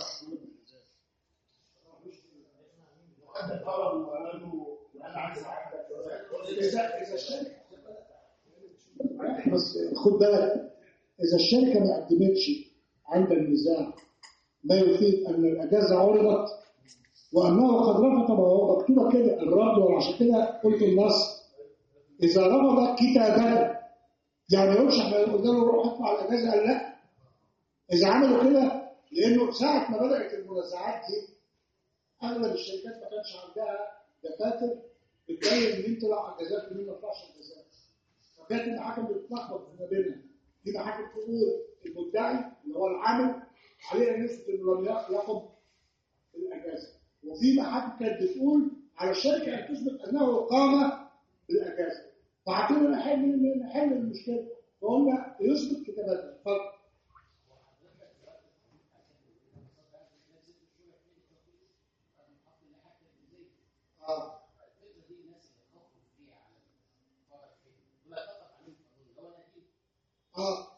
حد طلب وقال له انا عايز احدد اذا اذا الشركه بس خد بالك اذا الشركه ما قدمتش عند النزاع ما يفيد ان الاجازه عرضت وانه قد رفض ما هو مكتوبه كده الرد وعشان كده قلت النص اذا رفض كتابه يعني يقولش احنا قلنا له روح ادفع الاجازه قال لا اذا عملوا كده لانه ساعه ما بدات المنازعات دي اغلب الشركات ما كانش عندها دفاتر بتبين مين طلع اجازات ومين ما طلعش اجازات فكانت المحاكم بتتلخبط ما بينها في محاكم تقول المدعي اللي هو العامل عليه ان يثبت انه لم يقم بالاجازه وفي محاكم كانت بتقول على الشركه ان تثبت انه قام بالاجازه فعطينا نحل نحل المشكله فقلنا يثبت كتابته اتفضل اه اه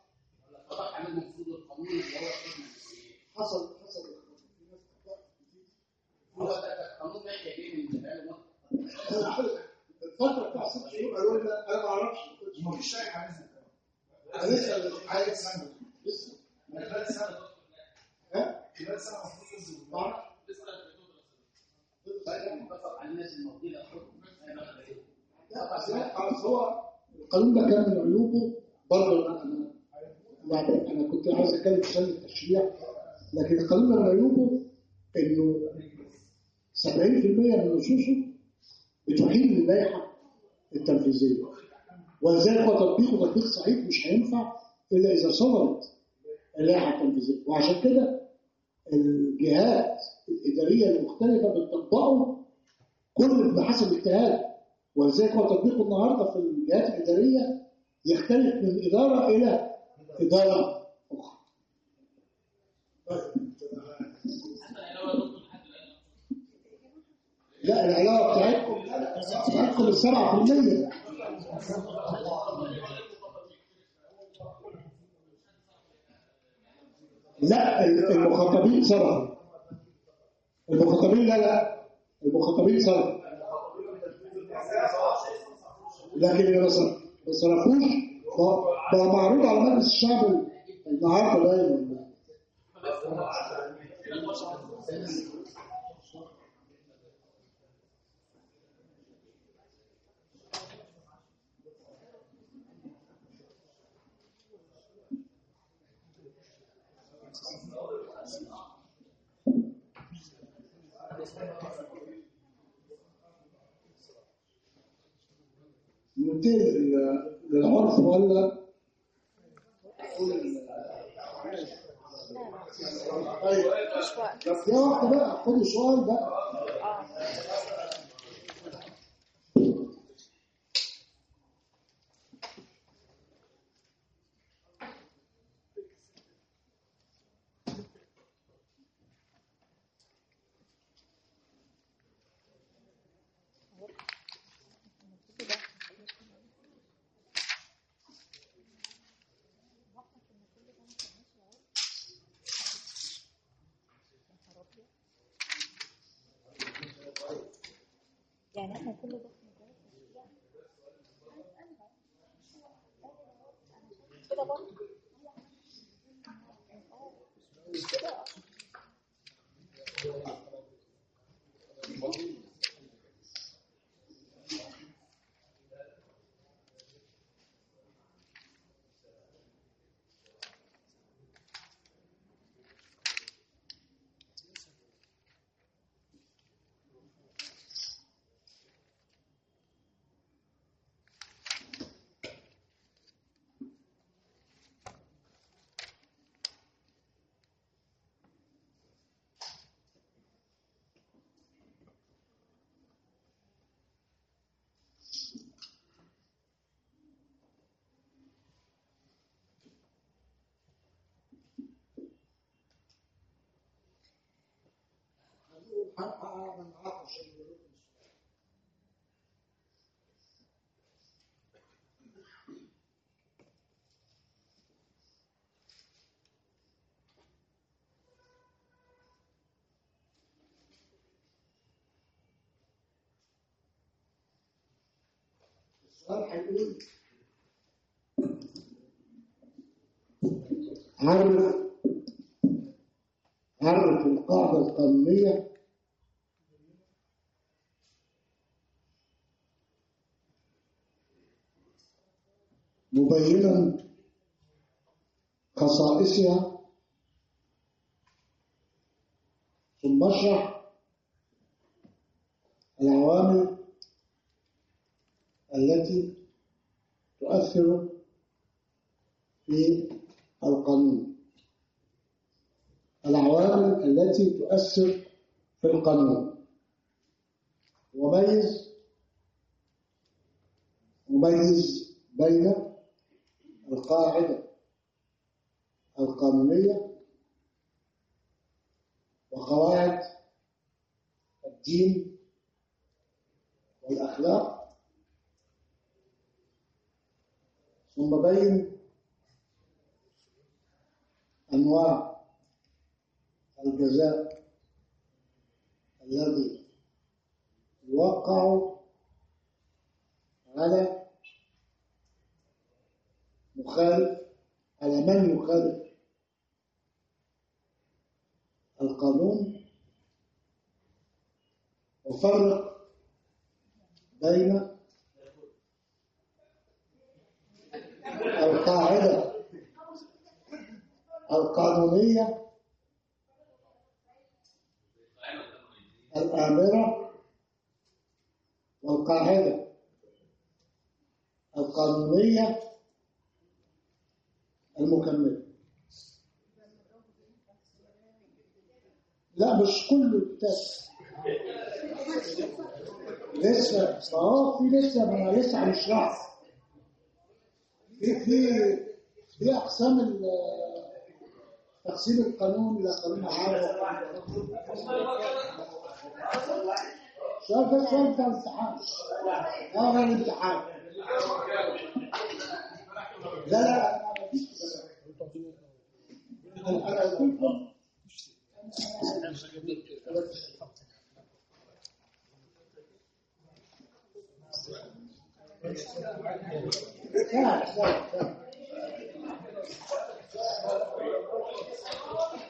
حصل حصل في ناس الفترة بتاع ست شهور قالوا لنا انا ما اعرفش مفيش اي حاجه زي كده. انا لسه عايز سنه لسه من خلال سنه ها خلال سنه المفروض تنزل ما اعرفش لا بس لا خلاص هو القانون ده كان من عيوبه برضه انا انا يعني انا كنت عايز اتكلم في سنه التشريع لكن القانون ده من عيوبه انه 70% من نصوصه بتحيل اللائحه التنفيذيه ولذلك هو تطبيقه تطبيق صحيح مش هينفع الا اذا صدرت اللائحه التنفيذيه وعشان كده الجهات الاداريه المختلفه بتطبقه كل بحسب اجتهاد ولذلك هو تطبيقه النهارده في الجهات الاداريه يختلف من اداره الى اداره اخرى. لا العلاقه بتاعتكم بتاعتكم السبعة في المية لا المخاطبين صرفوا المخاطبين لا لا المخاطبين صرفوا لكن اللي ما صرف- ما صرفوش بقى بقى معروض على مجلس الشعب النهارده دايما ننتقل لل- للعرف ولا طيب مش وقت طب يا واحدة بقى خد السؤال بقى اه يعني احنا كل ده كده برضه مش كده اه هنعاقش الجنود السؤال هيقول عرف عرف القاعدة القانونية مبينا خصائصها ثم اشرح العوامل التي تؤثر في القانون العوامل التي تؤثر في القانون وميز مميز بين القاعدة القانونية وقواعد الدين والأخلاق ثم بين أنواع الجزاء الذي يوقع على مخالف على من يخالف القانون وفرق بين القاعدة القانونية الآمرة والقاعدة القانونية المكملة لا مش كله التاسع لسه ما هو في لسه ما انا لسه هنشرح في في في اقسام ال- تقسيم القانون الى قانون عام سؤال ده سؤال بتاع الامتحان اه غير الامتحان لا لا أنا مفيش كده. انا قلت لكم لا لا لا